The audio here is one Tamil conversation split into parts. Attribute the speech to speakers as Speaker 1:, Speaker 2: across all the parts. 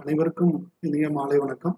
Speaker 1: அனைவருக்கும் இனிய மாலை வணக்கம்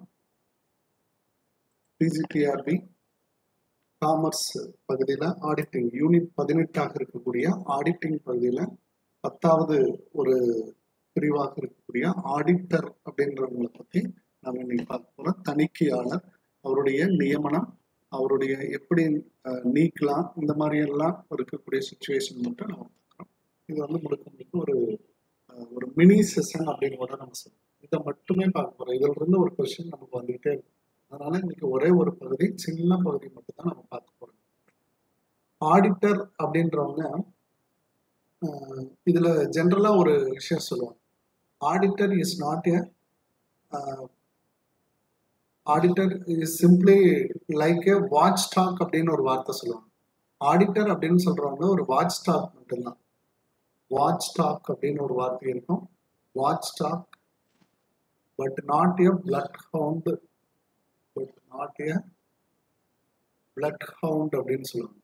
Speaker 1: பிஜிடிஆர்பி காமர்ஸ் பகுதியில் ஆடிட்டிங் யூனிட் பதினெட்டாக இருக்கக்கூடிய ஆடிட்டிங் பகுதியில் பத்தாவது ஒரு பிரிவாக இருக்கக்கூடிய ஆடிட்டர் அப்படின்றவங்களை பற்றி நம்ம இன்னைக்கு பார்க்க போகிறோம் தணிக்கையாளர் அவருடைய நியமனம் அவருடைய எப்படி அஹ், நீக்கலாம் இந்த மாதிரி எல்லாம் இருக்கக்கூடிய சுச்சுவேஷன் மட்டும் நம்ம பார்க்குறோம் இது வந்து முழுக்க முழுக்க ஒரு அஹ், ஒரு மினி செஷன் அப்படின்னு கூட நம்ம சொல்லலாம் இதை மட்டுமே பார்க்க போறோம் இதுல இருந்து ஒரு கொஸ்டின் நமக்கு வந்துகிட்டே இருக்கும் அதனால இன்னைக்கு ஒரே ஒரு பகுதி சின்ன பகுதி மட்டும் தான் நம்ம பார்க்க போறோம் ஆடிட்டர் அப்படின்றவங்க அஹ், இதுல ஜென்ரலா ஒரு விஷயம் சொல்லுவாங்க auditor is not a auditor is simply like a watch stock அப்படின்னு ஒரு வார்த்தை சொல்லுவாங்க ஆடிட்டர் அப்படின்னு சொல்றவங்க ஒரு வாட்ச் ஸ்டாக் மட்டும்தான் வாட்ச் ஸ்டாக் அப்படின்னு ஒரு வார்த்தை இருக்கும் watch stock but not a bloodhound but not a bloodhound அப்படின்னு சொல்லுவாங்க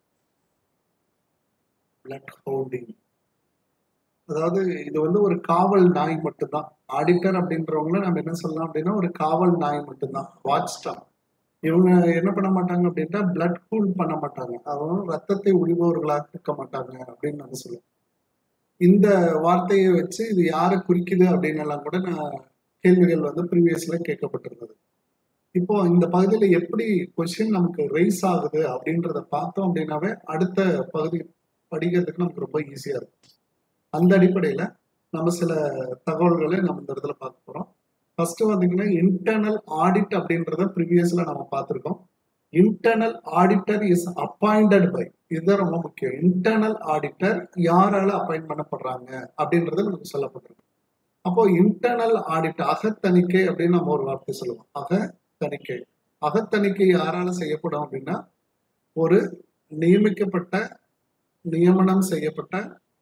Speaker 1: பிளட் ஹவுண்டிங் அதாவது இது வந்து ஒரு காவல் நாய் மட்டும்தான் ஆடிட்டர் அப்படின்றவங்கள நம்ம என்ன சொல்லலாம் அப்படின்னா ஒரு காவல் நாய் மட்டும்தான் வாட்ச் ஸ்டாக் இவங்க என்ன பண்ண மாட்டாங்க அப்படின்னா பிளட் கூல் பண்ண மாட்டாங்க அவங்க ரத்தத்தை உரிபவர்களாக இருக்க மாட்டாங்க அப்படின்னு நம்ம சொல்லுவோம் இந்த வார்த்தையை வச்சு இது யாரை குறிக்குது அப்படின்னு எல்லாம் கூட நான் கேள்விகள் வந்து ப்ரீவியஸ்ல கேட்கப்பட்டிருந்தது இப்போ இந்த பகுதியில எப்படி கொஸ்டின் நமக்கு ரைஸ் ஆகுது அப்படின்றத பார்த்தோம் அப்படின்னாவே அடுத்த பகுதி படிக்கிறதுக்கு நமக்கு ரொம்ப ஈஸியா இருக்கும் அந்த அடிப்படையில நம்ம சில தகவல்களை நம்ம இந்த இடத்துல பார்க்க போறோம் ஃபர்ஸ்ட் பாத்தீங்கன்னா இன்டர்னல் ஆடிட் அப்படின்றத ப்ரீவியஸ்ல நம்ம பார்த்திருக்கோம் internal auditor is appointed by இதுதான் ரொம்ப முக்கியம் இன்டர்னல் ஆடிட்டர் யாரால அப்பாயிண்ட் பண்ணப்படுறாங்க அப்படின்றது நமக்கு சொல்லப்பட்டிருக்கு அப்போ இன்டர்னல் ஆடிட் அகத்தணிக்கை அப்படின்னு நம்ம ஒரு வார்த்தை சொல்லுவோம் அகத்தணிக்கை அகத்தணிக்கை யாரால செய்யப்படும் அப்படின்னா ஒரு நியமிக்கப்பட்ட நியமனம் செய்யப்பட்ட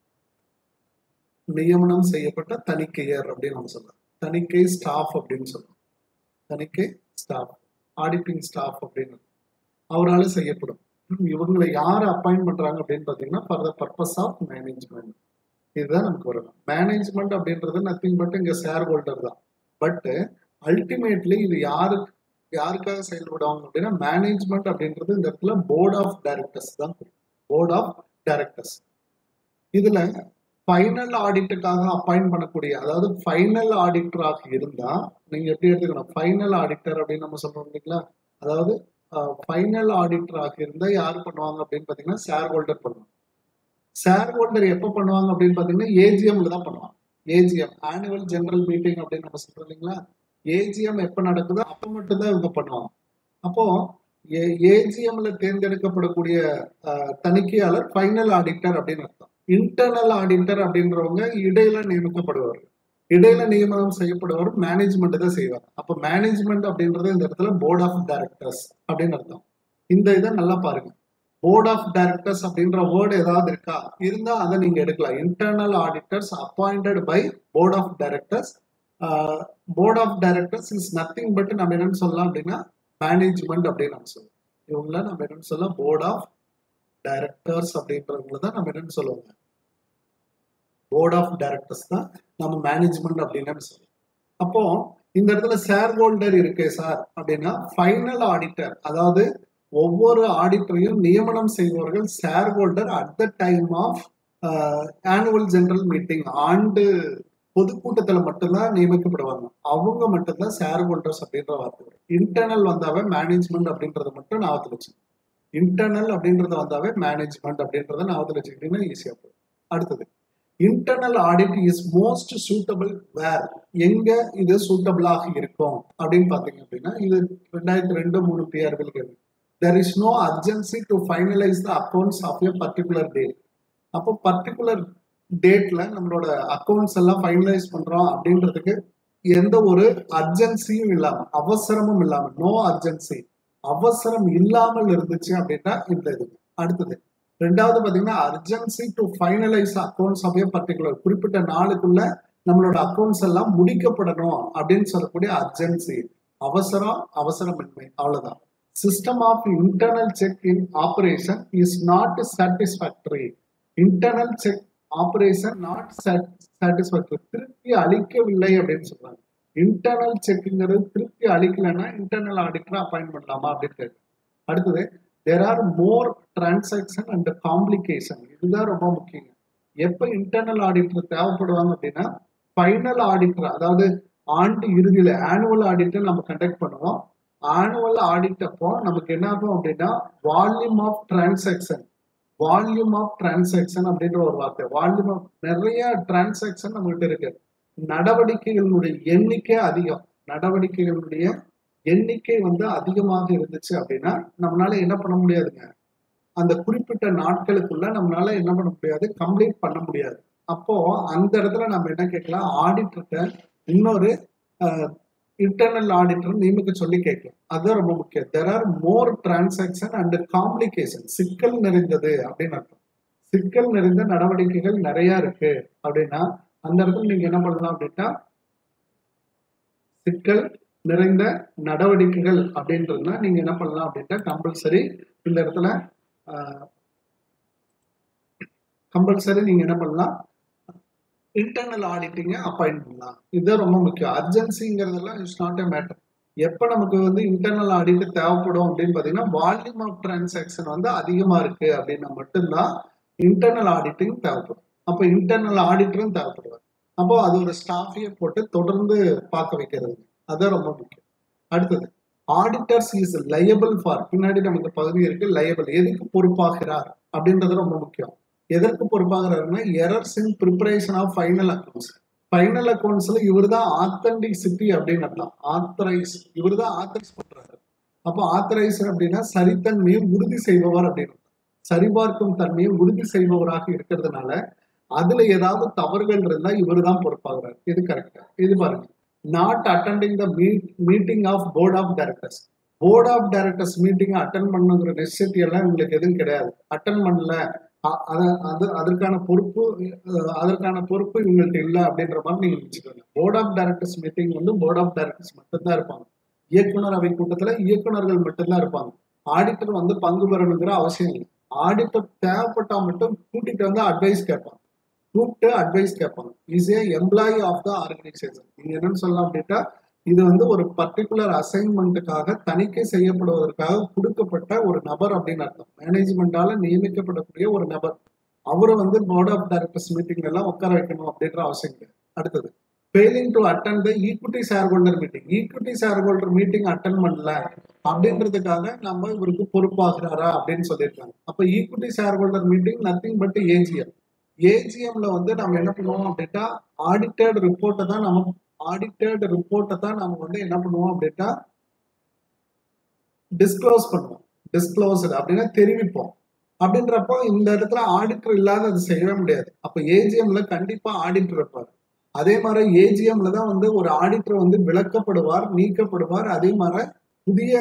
Speaker 1: நியமனம் செய்யப்பட்ட தணிக்கையர் அப்படின்னு நம்ம சொல்லலாம் தணிக்கை ஸ்டாஃப் அப்படின்னு சொல்லலாம் தணிக்கை ஸ்டாஃப் ஆடிட்டிங் ஸ்டாஃப் அப்படின்னு அவரால செய்யப்படும் இவங்களை யார் அப்பாயிண்ட் பண்றாங்க அப்படின்னு பாத்தீங்கன்னா for the purpose of management இதுதான் நமக்கு வரணும் மேனேஜ்மெண்ட் அப்படின்றது நத்திங் பட் இங்க ஷேர் ஹோல்டர் தான் பட் அல்டிமேட்லி இது யாருக்கு யாருக்காக செயல்படுவாங்க அப்படின்னா மேனேஜ்மெண்ட் அப்படின்றது இந்த இடத்துல போர்ட் ஆஃப் டைரக்டர்ஸ் தான் போர்ட் ஆஃப் டைரக்டர்ஸ் இதுல ஃபைனல் ஆடிட்டுக்காக அப்பாயிண்ட் பண்ணக்கூடிய அதாவது ஃபைனல் ஆடிட்டராக இருந்தா நீங்க எப்படி எடுத்துக்கணும் ஃபைனல் ஆடிட்டர் அப்படின்னு நம்ம சொல்றோம் இல்லைங்களா அதாவது ஃபைனல் ஆடிட்டராக இருந்தா யார் பண்ணுவாங்க அப்படின்னு பாத்தீங்கன்னா ஷேர் ஹோல்டர் பண்ணுவாங்க ஷேர் ஹோல்டர் எப்போ பண்ணுவாங்க அப்படின்னு பாத்தீங்கன்னா ஏஜிஎம்ல தான் பண்ணுவாங்க ஏஜிஎம் ஆனுவல் ஜெனரல் மீட்டிங் அப்படின்னு நம்ம சொல்றோம் இல்லைங்களா ஏஜிஎம் எப்போ நடக்குதோ அப்போ மட்டும்தான் இவங்க பண்ணுவாங்க அப்போ ஏஜிஎம்ல தேர்ந்தெடுக்கப்படக்கூடிய அஹ், தணிக்கையாளர் ஃபைனல் ஆடிட்டர் அப்படின்னு அர்த்தம் இன்டர்னல் ஆடிட்டர் அப்படின்றவங்க இடையில நியமிக்கப்படுவார்கள் இடையில நியமனம் செய்யப்படுவர் மேனேஜ்மெண்ட் தான் செய்வாங்க அப்ப மேனேஜ்மெண்ட் அப்படின்றது இந்த இடத்துல போர்ட் ஆஃப் டைரக்டர்ஸ் அப்படின்னு அர்த்தம் இந்த இதை நல்லா பாருங்க போர்ட் ஆஃப் டைரக்டர்ஸ் அப்படின்ற வேர்டு ஏதாவது இருக்கா இருந்தா அதை நீங்க எடுக்கலாம் internal auditors appointed by board of directors board of directors is nothing but நம்ம என்னன்னு சொல்லலாம் அப்படின்னா மேனேஜ்மெண்ட் அப்படின்னு நம்ம சொல்லலாம் இவங்கள நம்ம என்னன்னு சொல்லலாம் போர்ட் ஆஃப் டைரக்டர்ஸ் அப்படின்றவங்கள தான் நம்ம என்னன்னு சொல்லுவாங்க போர்ட் ஆஃப் டைரக்டர்ஸ் தான் நம்ம மேனேஜ்மெண்ட் அப்படின்னு சொல்லுவோம் அப்போ இந்த இடத்துல ஷேர் ஹோல்டர் இருக்கே சார் அப்படின்னா ஃபைனல் ஆடிட்டர் அதாவது ஒவ்வொரு ஆடிட்டரையும் நியமனம் செய்பவர்கள் shareholder at the time of annual general meeting ஆண்டு பொதுக்கூட்டத்துல மட்டும்தான் நியமிக்கப்படுவாங்க அவங்க மட்டும்தான் ஷேர் ஹோல்டர்ஸ் அப்படின்ற வார்த்தை இன்டர்னல் வந்தாவே மேனேஜ்மெண்ட் அப்படின்றத மட்டும் ஞாபகத்தில் வச்சு இன்டர்னல் அப்படின்றத வந்தாவே மேனேஜ்மெண்ட் அப்படின்றத ஞாபகத்தில் வச்சுக்கிட்டீங்கன்னா ஈஸியா போகும் அடுத்தது internal audit is most suitable where எங்க இது சூட்டபிளாக இருக்கும் அப்படின்னு பாத்தீங்க அப்படின்னா இது ரெண்டாயிரத்தி ரெண்டு மூணு பிஆர்பில் கேள்வி there is no urgency to finalise the accounts of a particular date அப்போ பர்டிகுலர் டேட்ல நம்மளோட அக்கௌண்ட்ஸ் எல்லாம் ஃபைனலைஸ் பண்றோம் அப்படின்றதுக்கு எந்த ஒரு அர்ஜென்சியும் இல்லாம அவசரமும் இல்லாம நோ அர்ஜென்சி அவசரம் இல்லாமல் இருந்துச்சு அப்படின்னா இந்த இது அடுத்தது ரெண்டாவது பாத்தீங்கன்னா urgency to finalise accounts of a particular குறிப்பிட்ட நாளுக்குள்ள நம்மளோட அக்கௌண்ட்ஸ் எல்லாம் முடிக்கப்படணும் அப்படின்னு சொல்லக்கூடிய அர்ஜென்சி அவசரம் அவசரமின்மை அவ்வளவுதான் system of internal check in operation is not satisfactory internal check operation not satisfactory திருப்தி அளிக்கவில்லை அப்படின்னு சொல்றாங்க இன்டர்னல் செக்குங்கிறது திருப்தி அளிக்கலைன்னா இன்டர்னல் ஆடிட்டரை அப்பாயிண்ட் பண்ணலாமா அப்படின்னு கேட்கு அடுத்தது there are more transaction and complication இதுதான் ரொம்ப முக்கியம் எப்போ இன்டர்னல் ஆடிட்டர் தேவைப்படுவாங்க அப்படின்னா ஃபைனல் ஆடிட்டர் அதாவது ஆண்டு இறுதியில் ஆனுவல் ஆடிட்டர் நம்ம கண்டக்ட் பண்ணுவோம் ஆனுவல் ஆடிட் அப்போ நமக்கு என்ன ஆகும் அப்படின்னா volume of transaction volume of transaction அப்படின்ற ஒரு வார்த்தை வால்யூம் ஆஃப் நிறைய டிரான்சாக்ஷன் நம்மகிட்ட இருக்கு நடவடிக்கைகளுடைய எண்ணிக்கை அதிகம் நடவடிக்கைகளுடைய எண்ணிக்கை வந்து அதிகமாக இருந்துச்சு அப்படின்னா நம்மளால என்ன பண்ண முடியாதுங்க அந்த குறிப்பிட்ட நாட்களுக்குள்ள நம்மளால என்ன பண்ண முடியாது கம்ப்ளீட் பண்ண முடியாது அப்போ அந்த இடத்துல நம்ம என்ன கேட்கலாம் ஆடிட்டர்கிட்ட இன்னொரு இன்டர்னல் ஆடிட்டர் நியமிக்க சொல்லி கேட்கலாம் அதுதான் ரொம்ப முக்கியம் there are more transaction and complication சிக்கல் நிறைந்தது அப்படின்னு அர்த்தம் சிக்கல் நிறைந்த நடவடிக்கைகள் நிறைய இருக்கு அப்படின்னா அந்த இடத்துல நீங்க என்ன பண்ணலாம் அப்படின்னா சிக்கல் நிறைந்த நடவடிக்கைகள் அப்படின்றதுனா நீங்க என்ன பண்ணலாம் அப்படின்னா கம்பல்சரி இந்த இடத்துல கம்பல்சரி நீங்க என்ன பண்ணலாம் இன்டர்னல் ஆடிட்டிங்க அப்பாயிண்ட் பண்ணலாம் இதுதான் ரொம்ப முக்கியம் அர்ஜென்சிங்கிறதெல்லாம் இட்ஸ் நாட் எ மேட்டர் எப்போ நமக்கு வந்து இன்டர்னல் ஆடிட் தேவைப்படும் அப்படின்னு பார்த்தீங்கன்னா வால்யூம் ஆஃப் டிரான்சாக்ஷன் வந்து அதிகமாக இருக்கு அப்படின்னா மட்டும்தான் இன்டர்னல் ஆடிட்டிங் தேவைப்படும் அப்போ இன்டர்னல் ஆடிட்டரும் தேவைப்படுவார் அப்போ அது ஒரு ஸ்டாஃபையே போட்டு தொடர்ந்து பார்க்க வைக்கிறது அதுதான் ரொம்ப முக்கியம் அடுத்தது ஆடிட்டர்ஸ் இஸ் லயபிள் ஃபார் பின்னாடி நமக்கு பகுதி இருக்கு லயபிள் எதுக்கு பொறுப்பாகிறார் அப்படின்றது ரொம்ப முக்கியம் எதற்கு பொறுப்பாகிறாருன்னா errors in preparation of final accounts final அக்கௌண்ட்ஸ்ல இவர் தான் ஆத்தன்டிசிட்டி அப்படின்னு அர்த்தம் ஆத்தரைஸ் இவர் தான் ஆத்தரைஸ் பண்றாரு அப்போ ஆத்தரைஸ் அப்படின்னா சரித்தன்மையை உறுதி செய்பவர் அப்படின்னு சரிபார்க்கும் தன்மையை உறுதி செய்பவராக இருக்கிறதுனால அதுல ஏதாவது தவறுகள் இருந்தா இவர் தான் பொறுப்பாகிறார் இது கரெக்டா இது பாருங்க not attending the meet meeting of board of directors board of directors meeting attend பண்ணுங்கிற நெசசிட்டி எல்லாம் உங்களுக்கு எதுவும் கிடையாது அட்டன் பண்ணல அது அதற்கான பொறுப்பு அதற்கான பொறுப்பு இவங்கள்ட்ட இல்லை அப்படின்ற மாதிரி நீங்க வச்சுக்கோங்க போர்ட் ஆஃப் டைரக்டர்ஸ் மீட்டிங் வந்து போர்ட் ஆஃப் டைரக்டர்ஸ் மட்டும்தான் இருப்பாங்க இயக்குனர் அவை கூட்டத்துல இயக்குனர்கள் மட்டும்தான் இருப்பாங்க ஆடிட்டர் வந்து பங்கு பெறணுங்கிற அவசியம் இல்லை ஆடிட்டர் தேவைப்பட்டா மட்டும் கூட்டிட்டு வந்து அட்வைஸ் கேட்பாங்க கூப்பிட்டு அட்வைஸ் கேட்பாங்க is a employee of the organisation நீங்க என்னன்னு சொல்லலாம் அப்படின்னா இது வந்து ஒரு பர்டிகுலர் அசைன்மெண்ட்டுக்காக தணிக்கை செய்யப்படுவதற்காக கொடுக்கப்பட்ட ஒரு நபர் அப்படின்னு அர்த்தம் மேனேஜ்மெண்டால நியமிக்கப்படக்கூடிய ஒரு நபர் அவரை வந்து போர்ட் ஆஃப் டைரக்டர்ஸ் மீட்டிங் எல்லாம் உட்கார வைக்கணும் அப்படின்ற அவசியம் கிடையாது அடுத்தது failing to attend the equity shareholder meeting equity shareholder meeting attend பண்ணல அப்படின்றதுக்காக நம்ம இவருக்கு பொறுப்பாகிறாரா அப்படின்னு சொல்லியிருக்காங்க அப்ப equity shareholder meeting nothing but AGM ஏஜிஎம்ல வந்து நம்ம என்ன பண்ணுவோம் அப்படின்னா ஆடிட்டட் ரிப்போர்ட்டை தான் நம்ம ஆடிட்டட் ரிப்போர்ட்டை தான் நம்ம வந்து என்ன பண்ணுவோம் அப்படின்னா டிஸ்க்ளோஸ் பண்ணுவோம் டிஸ்க்ளோஸ்டு அப்படின்னா தெரிவிப்போம் அப்படின்றப்போ இந்த இடத்துல ஆடிட்டர் இல்லாத அது செய்யவே முடியாது அப்ப ஏஜிஎம்ல கண்டிப்பா ஆடிட்டர் இருப்பார் அதே மாதிரி ஏஜிஎம்ல தான் வந்து ஒரு ஆடிட்டர் வந்து விளக்கப்படுவார் நீக்கப்படுவார் அதே மாதிரி புதிய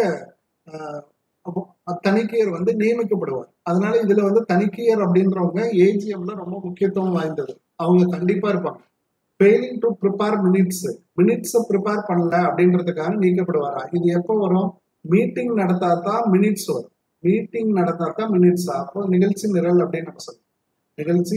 Speaker 1: தணிக்கையர் வந்து நியமிக்கப்படுவார் அதனால இதுல வந்து தணிக்கையர் அப்படின்றவங்க ஏஜிஎம்ல ரொம்ப முக்கியத்துவம் வாய்ந்தது அவங்க கண்டிப்பா இருப்பாங்க ஃபெயிலிங் டு ப்ரிப்பேர் மினிட்ஸ் மினிட்ஸை ப்ரிப்பேர் பண்ணல அப்படின்றதுக்காக நீக்கப்படுவாரா இது எப்போ வரும் மீட்டிங் நடத்தா தான் மினிட்ஸ் வரும் மீட்டிங் நடத்தா தான் மினிட்ஸ் அப்போ நிகழ்ச்சி நிரல் அப்படின்னு நம்ம சொல்லுவோம் நிகழ்ச்சி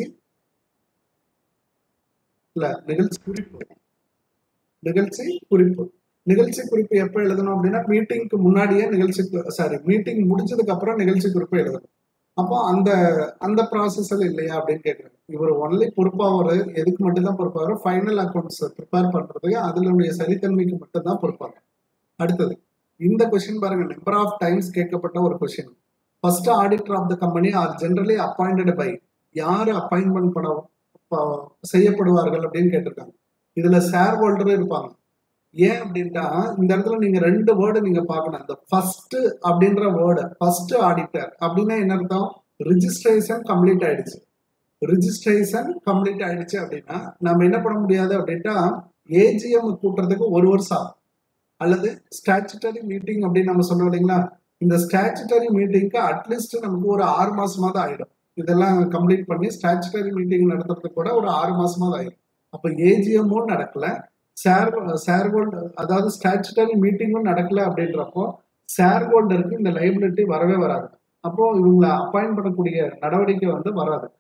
Speaker 1: இல்ல நிகழ்ச்சி குறிப்பு நிகழ்ச்சி குறிப்பு நிகழ்ச்சி குறிப்பு எப்போ எழுதணும் அப்படின்னா மீட்டிங்க்கு முன்னாடியே நிகழ்ச்சி சாரி மீட்டிங் முடிஞ்சதுக்கு அப்புறம் நிகழ்ச்சி குறிப்பு எழுதணும் அப்போ அந்த அந்த ப்ராசஸில் இல்லையா அப்படின்னு கேட்குறாங்க இவர் ஒன்லி பொறுப்பாக எதுக்கு மட்டும்தான் பொறுப்பாக ஃபைனல் அக்கௌண்ட்ஸ் ப்ரிப்பேர் பண்ணுறதுக்கு அதனுடைய சரித்தன்மைக்கு மட்டும்தான் பொறுப்பாங்க அடுத்தது இந்த கொஸ்டின் பாருங்க நம்பர் ஆஃப் டைம்ஸ் கேட்கப்பட்ட ஒரு question first auditor of the company are generally appointed by யார் அப்பாயின்மெண்ட் பண்ண செய்யப்படுவார்கள் அப்படின்னு கேட்டிருக்காங்க இதுல ஷேர் ஹோல்டரும் இருப்பாங்க ஏன் அப்படின்ட்டா இந்த இடத்துல நீங்க ரெண்டு வேர்டு நீங்க பார்க்கணும் இந்த ஃபர்ஸ்ட் அப்படின்ற வேர்டு ஃபர்ஸ்ட் ஆடிட்டர் அப்படின்னா என்ன அர்த்தம் ரிஜிஸ்ட்ரேஷன் கம்ப்ளீட் ஆயிடுச்சு ரிஜிஸ்ட்ரேஷன் கம்ப்ளீட் ஆயிடுச்சு அப்படின்னா நம்ம என்ன பண்ண முடியாது அப்படின்ட்டா ஏஜிஎம் கூட்டுறதுக்கு ஒரு வருஷம் ஆகும் அல்லது ஸ்டாச்சுட்டரி மீட்டிங் அப்படின்னு நம்ம சொல்றோம் இல்லைங்களா இந்த ஸ்டாச்சுட்டரி மீட்டிங்க்கு அட்லீஸ்ட் நமக்கு ஒரு ஆறு மாசமாவது ஆயிடும் இதெல்லாம் கம்ப்ளீட் பண்ணி ஸ்டாச்சுட்டரி மீட்டிங் நடத்துறதுக்கு கூட ஒரு ஆறு மாசமாவது ஆயிடும் அப்ப ஏஜிஎம்மும் நடக்கல ஷேர் ஷேர் ஹோல்டர் அதாவது ஸ்டாச்சுட்டரி மீட்டிங்கும் நடக்கல அப்படின்றப்போ ஷேர் ஹோல்டருக்கு இந்த லைபிலிட்டி வரவே வராது அப்போ இவங்களை அப்பாயிண்ட் பண்ணக்கூடிய நடவடிக்கை வந்து வராது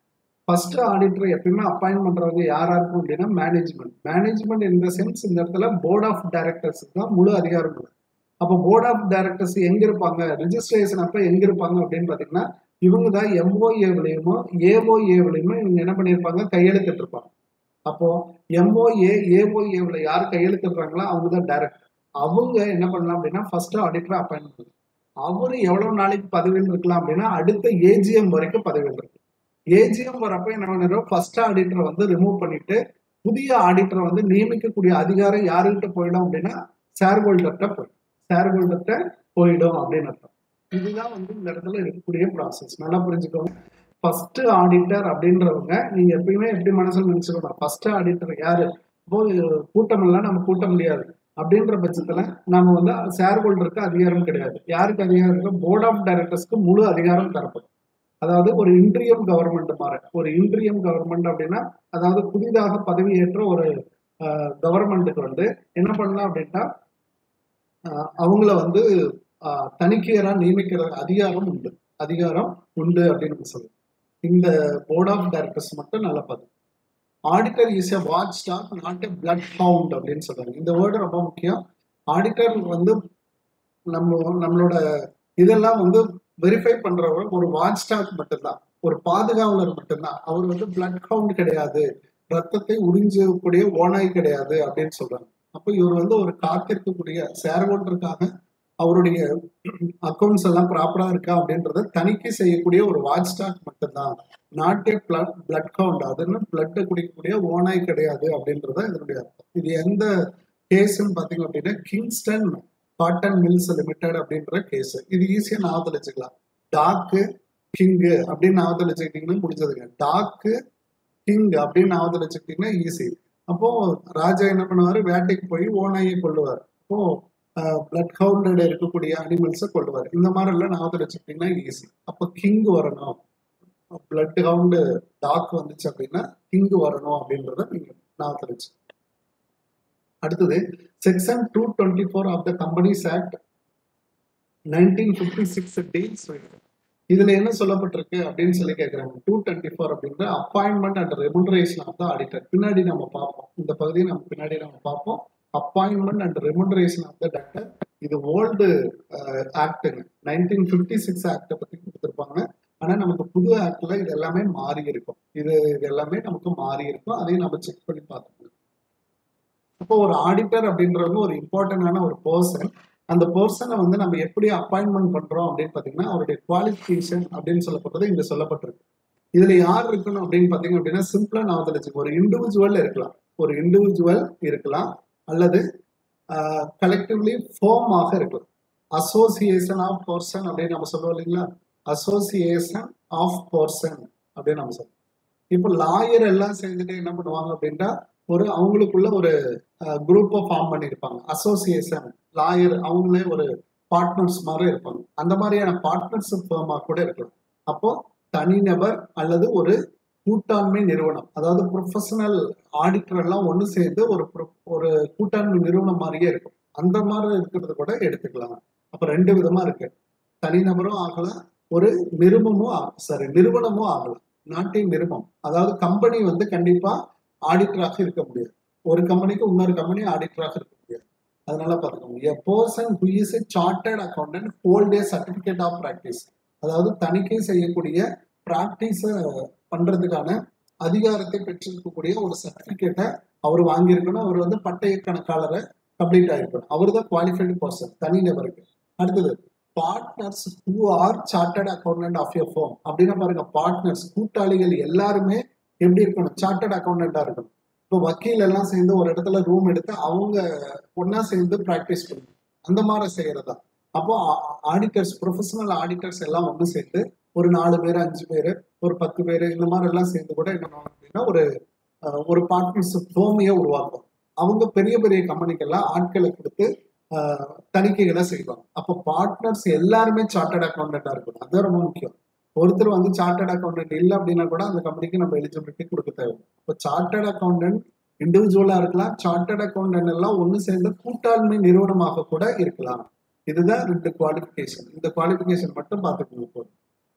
Speaker 1: ஃபர்ஸ்ட் ஆடிட்டர் எப்பயுமே அப்பாயின்ட் பண்றவங்க யாரா இருக்கும் அப்படின்னா மேனேஜ்மெண்ட் மேனேஜ்மெண்ட் இந்த சென்ஸ் இந்த இடத்துல போர்ட் ஆஃப் டைரக்டர்ஸுக்கு தான் முழு அதிகாரம் இருக்கு அப்போ போர்ட் ஆஃப் டைரக்டர்ஸ் எங்க இருப்பாங்க ரிஜிஸ்ட்ரேஷன் அப்ப எங்க இருப்பாங்க அப்படின்னு பாத்தீங்கன்னா இவங்க தான் எம்ஓஏவிலையுமோ ஏஓஏவிலையுமோ இவங்க என்ன பண்ணியிருப்பாங்க கையெழுத்திட்டு இருப்பாங்க அப்போ எம்ஓஏ ஏஓஏவில் யார் கையெழுத்திடுறாங்களோ அவங்க தான் டைரக்டர் அவங்க என்ன பண்ணலாம் அப்படின்னா ஃபர்ஸ்ட் ஆடிட்டரை அப்பாயின்ட் பண்ணலாம் அவரு எவ்வளவு நாளைக்கு பதவியில் இருக்கலாம் அப்படின்னா அடுத்த ஏஜிஎம் வரைக்கும் பதவியில் இருக்கு ஏஜிஎம் வரப்ப என்ன பண்ணிடுறோம் ஃபர்ஸ்ட் ஆடிட்டரை வந்து ரிமூவ் பண்ணிட்டு புதிய ஆடிட்டரை வந்து நியமிக்கக்கூடிய அதிகாரம் யாருக்கிட்ட போயிடும் அப்படின்னா ஷேர் ஹோல்டர்கிட்ட போயிடும் ஷேர் ஹோல்டர்கிட்ட போயிடும் அப்படின்னு அர்த்தம் இதுதான் வந்து இந்த இடத்துல இருக்கக்கூடிய ப்ராசஸ் நல்லா புரிஞ்சுக்கோங்க ஃபர்ஸ்ட் ஆடிட்டர் அப்படின்றவங்க நீங்க எப்பயுமே எப்படி மனசுல நினைச்சுக்கணும் ஃபர்ஸ்ட் ஆடிட்டர் யாரு இப்போ கூட்டம் எல்லாம் நம்ம கூட்ட முடியாது அப்படின்ற பட்சத்துல நம்ம வந்து ஷேர் ஹோல்டருக்கு அதிகாரம் கிடையாது யாருக்கு அதிகாரம் இருக்கு போர்ட் ஆஃப் டைரக்டர்ஸ்க்கு முழு அதிகாரம் தரப்படும் அதாவது ஒரு இன்ட்ரியம் கவர்மெண்ட் மாதிரி ஒரு இன்ட்ரியம் கவர்மெண்ட் அப்படின்னா அதாவது புதிதாக பதவியேற்ற ஒரு கவர்மெண்ட்டுக்கு வந்து என்ன பண்ணலாம் அப்படின்னா அவங்கள வந்து தணிக்கையரா நியமிக்கிற அதிகாரம் உண்டு அதிகாரம் உண்டு அப்படின்னு சொல்லுவோம் இந்த போர்ட் ஆஃப் டைரக்டர்ஸ் மட்டும் நல்லா பார்த்து auditor is a watch stock not a bloodhound அப்படின்னு சொல்றாங்க இந்த வேர்டு ரொம்ப முக்கியம் ஆடிட்டர் வந்து நம்ம நம்மளோட இதெல்லாம் வந்து வெரிஃபை பண்றவர் ஒரு வாட்ச் ஸ்டாக் மட்டும்தான் ஒரு பாதுகாவலர் மட்டும்தான் அவர் வந்து பிளட் ஹவுண்ட் கிடையாது ரத்தத்தை உறிஞ்சக்கூடிய ஓனாய் கிடையாது அப்படின்னு சொல்றாங்க அப்போ இவர் வந்து ஒரு காத்திருக்கக்கூடிய ஷேர் ஹோல்டருக்காக அவருடைய அக்கௌண்ட்ஸ் எல்லாம் ப்ராப்பரா இருக்கா அப்படின்றத தணிக்கை செய்யக்கூடிய ஒரு வாட்ச் ஸ்டாக் மட்டும்தான் நாட்டே பிளட் பிளட் கவுண்ட் அதுன்னு பிளட்டை குடிக்கக்கூடிய ஓனாய் கிடையாது அப்படின்றத இதனுடைய அர்த்தம் இது எந்த கேஸ்ன்னு பாத்தீங்க அப்படின்னா கிங்ஸ்டன் காட்டன் மில்ஸ் லிமிடெட் அப்படின்ற கேஸ் இது ஈஸியா ஞாபகத்தில் வச்சுக்கலாம் டாக்கு கிங்கு அப்படின்னு ஞாபகத்தில் வச்சுக்கிட்டீங்கன்னா முடிஞ்சதுங்க டாக்கு கிங் அப்படின்னு ஞாபகத்தில் வச்சுக்கிட்டீங்கன்னா ஈஸி அப்போ ராஜா என்ன பண்ணுவாரு வேட்டைக்கு போய் ஓனாயை கொள்ளுவார் அப்போ பிளட் ஹவுண்டட் இருக்கக்கூடிய அனிமல்ஸை கொள்ளுவார் இந்த மாதிரி எல்லாம் ஞாபகத்தில் வச்சுக்கிட்டீங்கன்னா ஈஸி அப்போ கிங் வரணும் பிளட் ஹவுண்டு டாக் வந்துச்சு அப்படின்னா கிங் வரணும் அப்படின்றத நீங்க ஞாபகத்தில் வச்சு அடுத்தது section two twenty four of the companies act nineteen fifty six deals இதுல என்ன சொல்லப்பட்டிருக்கு அப்படின்னு சொல்லி கேட்கிறாங்க டூ டுவெண்ட்டி ஃபோர் அப்படின்ற appointment and remuneration of the auditor பின்னாடி நம்ம பார்ப்போம் இந்த பகுதியை நம்ம பின்னாடி நம்ம பார்ப்போம் appointment and remuneration of the doctor இது ஓல்டு ஆக்டுங்க நைன்டீன் ஃபிஃப்டி சிக்ஸ் ஆக்டை பத்தி கொடுத்துருப்பாங்க ஆனா நமக்கு புது ஆக்ட்ல இது எல்லாமே மாறி இருக்கும் இது இது எல்லாமே நமக்கு மாறி இருக்கும் அதையும் நம்ம செக் பண்ணி பார்த்துக்கணும் இப்போ ஒரு ஆடிட்டர் அப்படின்றவங்க ஒரு இம்பார்ட்டன்டான ஒரு பர்சன் அந்த பர்சனை வந்து நம்ம எப்படி அப்பாயின்மெண்ட் பண்றோம் அப்படின்னு பாத்தீங்கன்னா அவருடைய குவாலிஃபிகேஷன் அப்படின்னு சொல்லப்பட்டது இங்க சொல்லப்பட்டிருக்கு இதுல யார் இருக்கணும் அப்படின்னு பாத்தீங்க அப்படின்னா சிம்பிளா நான் வச்சுக்கோ ஒரு இண்டிவிஜுவல் இருக்கலாம் ஒரு இண்டிவிஜுவல் இருக்கலாம் அல்லது கலெக்டிவ்லி ஃபோமாக இருக்கலாம் அசோசியேஷன் ஆஃப் பர்சன் அப்படின்னு நம்ம சொல்லுவோம் இல்லைங்களா அசோசியேஷன் ஆஃப் பர்சன் அப்படின்னு நம்ம சொல்லுவோம் இப்போ லாயர் எல்லாம் சேர்ந்துட்டு என்ன பண்ணுவாங்க அப்படின்னா ஒரு அவங்களுக்குள்ள ஒரு குரூப்பை ஃபார்ம் பண்ணியிருப்பாங்க அசோசியேஷன் லாயர் அவங்களே ஒரு பார்ட்னர்ஸ் மாதிரி இருப்பாங்க அந்த மாதிரியான பார்ட்னர்ஷிப் ஃபேமாக கூட இருக்கலாம் அப்போ தனிநபர் அல்லது ஒரு கூட்டாண்மை நிறுவனம் அதாவது ப்ரொஃபஷனல் ஆடிட்டர் எல்லாம் ஒன்று சேர்ந்து ஒரு ஒரு கூட்டாண்மை நிறுவனம் மாதிரியே இருக்கும் அந்த மாதிரி இருக்கிறது கூட எடுத்துக்கலாம் அப்போ ரெண்டு விதமா இருக்கு தனிநபரும் ஆகலாம் ஒரு நிறுவனமும் சாரி நிறுவனமும் ஆகலாம் நாட்டின் நிறுவனம் அதாவது கம்பெனி வந்து கண்டிப்பா ஆடிட்டராக இருக்க முடியாது ஒரு கம்பெனிக்கு இன்னொரு கம்பெனி ஆடிட்டராக இருக்க முடியாது அதனால பார்த்துக்கோங்க a person who is a chartered accountant hold a certificate of practice அதாவது தணிக்கை செய்யக்கூடிய ப்ராக்டிஸை பண்றதுக்கான அதிகாரத்தை பெற்றிருக்கக்கூடிய ஒரு சர்டிபிகேட்டை அவர் வாங்கியிருக்கணும் அவர் வந்து பட்டய கணக்காளரை கம்ப்ளீட் ஆயிருக்கணும் அவர் தான் குவாலிஃபைடு பர்சன் தனிநபருக்கு அடுத்தது partners who are chartered accountant of your firm அப்படின்னா பாருங்க பார்ட்னர்ஸ் கூட்டாளிகள் எல்லாருமே எப்படி இருக்கணும் சார்ட்டர்ட் அக்கௌண்டண்டா இருக்கணும் இப்போ வக்கீல் எல்லாம் சேர்ந்து ஒரு இடத்துல ரூம் எடுத்து அவங்க ஒன்னா சேர்ந்து ப்ராக்டிஸ் பண்ணணும் அந்த மாதிரி செய்யறதா அப்போ ஆடிட்டர்ஸ் ப்ரொஃபஷனல் ஆடிட்டர்ஸ் எல்லாம் ஒன்று சேர்ந்து ஒரு நாலு பேர் அஞ்சு பேர் ஒரு பத்து பேர் இந்த மாதிரி எல்லாம் சேர்ந்து கூட என்ன பண்ணுவாங்க அப்படின்னா ஒரு ஒரு பார்ட்னர்ஷிப் ஃபோமையே உருவாக்கும் அவங்க பெரிய பெரிய கம்பெனிக்கெல்லாம் ஆட்களை கொடுத்து தணிக்கைகளை செய்வாங்க அப்போ பார்ட்னர்ஸ் எல்லாருமே சார்ட்டர்ட் அக்கௌண்டண்டா இருக்கணும் அதுதான் ரொம்ப முக்கியம் ஒருத்தர் வந்து சார்ட்டர்ட் அக்கௌண்டன்ட் இல்லை அப்படின்னா கூட அந்த கம்பெனிக்கு நம்ம எலிஜிபிலிட்டி கொடுக்க தேவை இப்போ சார்ட்டர்ட் அக்கௌண்டன்ட் இண்டிவிஜுவலா இருக்கலாம் சார்ட்டர்ட் அக்கௌண்டன்ட் எல்லாம் ஒன்று சேர்ந்து கூட்டாண்மை நிறுவனமாக கூட இருக்கலாம் இதுதான் ரெண்டு குவாலிஃபிகேஷன் இந்த குவாலிஃபிகேஷன் மட்டும் பார்த்துக்கணும் போதும்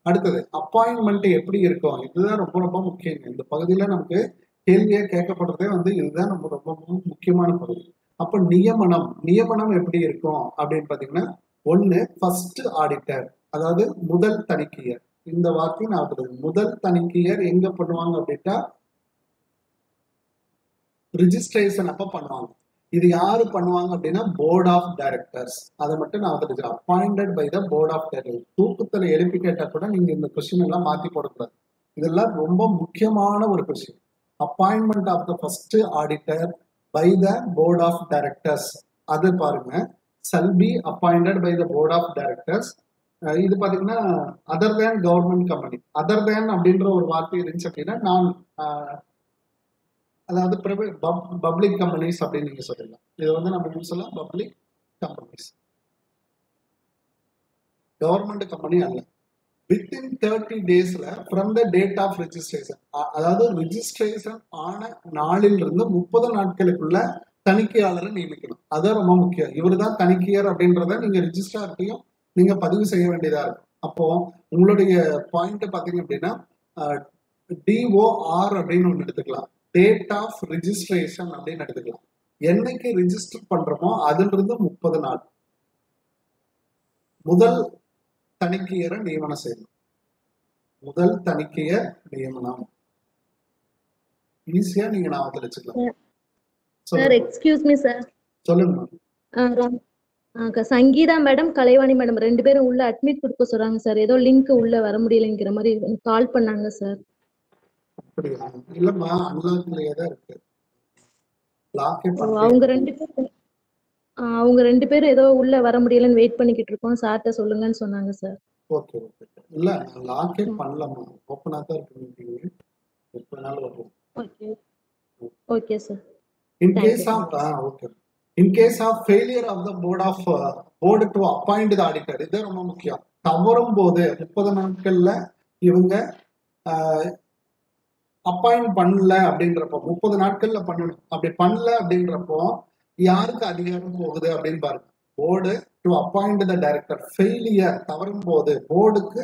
Speaker 1: அடுத்தது அப்பாயின்மெண்ட் எப்படி இருக்கும் இதுதான் ரொம்ப ரொம்ப முக்கியம் இந்த பகுதியில நமக்கு கேள்வியா கேட்கப்படுறதே வந்து இதுதான் நம்ம ரொம்ப மு- முக்கியமான பகுதி அப்ப நியமனம் நியமனம் எப்படி இருக்கும் அப்படின்னு பாத்தீங்கன்னா ஒண்ணு ஃபர்ஸ்ட் ஆடிட்டர் அதாவது முதல் தணிக்கையர் இந்த வார்த்தையும் நான் சொல்றது. முதல் தணிக்கையர் எங்க பண்ணுவாங்க அப்படின்னா ரிஜிஸ்ட்ரேஷன் அப்ப பண்ணுவாங்க இது யாரு பண்ணுவாங்க அப்படின்னா போர்ட் ஆஃப் டைரக்டர்ஸ் அதை மட்டும் நான் வந்து appointed by the board of director தூக்கத்துல எழுப்பி கேட்டா கூட நீங்க இந்த கொஸ்டின் எல்லாம் மாத்தி போடக்கூடாது இதெல்லாம் ரொம்ப முக்கியமான ஒரு question appointment of the first auditor by the board of directors அது பாருங்க shall be appointed by the board of directors அஹ் இது பாத்தீங்கன்னா other than government company other than அப்படின்ற ஒரு வார்த்தை இருந்துச்சு அப்படின்னா நான் அஹ், அதாவது பப்ளிக் கம்பெனிஸ் அப்படின்னு நீங்க சொல்லலாம் இது வந்து நம்ம எப்படி சொல்லலாம் பப்ளிக் கம்பெனிஸ் கவர்மெண்ட் கம்பெனி அல்ல வித்தின் தேர்ட்டி டேஸ்ல from the date of registration அதாவது ரெஜிஸ்ட்ரேஷன் ஆன நாளில் இருந்து முப்பது நாட்களுக்குள்ள தணிக்கையாளரை நியமிக்கணும் அதான் ரொம்ப முக்கியம் இவர் தான் தணிக்கையர் அப்படின்றத நீங்க ரிஜிஸ்டார்ட்டையும் நீங்க பதிவு செய்ய வேண்டியதா இருக்கும் அப்போ உங்களுடைய பாயிண்ட் பாத்தீங்க அப்படின்னா டிஓஆர் அப்படின்னு ஒன்று எடுத்துக்கலாம் டேட் ஆஃப் ரிஜிஸ்ட்ரேஷன் அப்படின்னு எடுத்துக்கலாம் என்னைக்கு ரிஜிஸ்டர் பண்றோமோ அதுல இருந்து முப்பது நாள் முதல் தணிக்கையரை நியமனம் செய்யணும் முதல் தணிக்கையர் நியமனம் ஈஸியா நீங்க ஞாபகத்துல வச்சுக்கலாம்
Speaker 2: சார்
Speaker 1: சொல்லுங்க
Speaker 2: எக்ஸ்கியூஸ் மீ சார்
Speaker 1: சொல்லுங்க
Speaker 2: சங்கீதா மேடம் கலைவாணி மேடம் ரெண்டு பேரும் உள்ள அட்மிட் கொடுக்க சொல்றாங்க சார் ஏதோ லிங்க் உள்ள வர முடியலைங்கிற மாதிரி கால் பண்ணாங்க சார்
Speaker 1: அப்படியா இல்லம்மா அன்லாக்லயே தான் இருக்கு லாக்கே பண்ணல
Speaker 2: அவங்க ரெண்டு பேரும் ஆ, அவங்க ரெண்டு பேரும் ஏதோ உள்ள வர முடியலன்னு வெயிட் பண்ணிக்கிட்டு இருக்கோம் சார்ட்ட சொல்லுங்கன்னு சொன்னாங்க சார்
Speaker 1: ஓகே ஓகே இல்ல நான் லாக்கே பண்ணலம்மா ஓப்பனா தான் இருக்கு மீட்டிங் எப்ப வேணாலும் வரும்
Speaker 2: okay okay sir
Speaker 1: In
Speaker 2: Thank
Speaker 1: case
Speaker 2: you.
Speaker 1: of, ah, okay. In case of failure of the board of, uh, board to appoint the auditor, இது ரொம்ப முக்கியம் தவறும் போது முப்பது நாட்கள்ல இவங்க அப்பாயிண்ட் பண்ணல அப்படின்றப்போ முப்பது நாட்கள்ல பண்ணணும் அப்படி பண்ணல அப்படின்றப்போ யாருக்கு அதிகாரம் போகுது அப்படின்னு பாருங்க board to appoint the director failure தவறும் போது போர்டுக்கு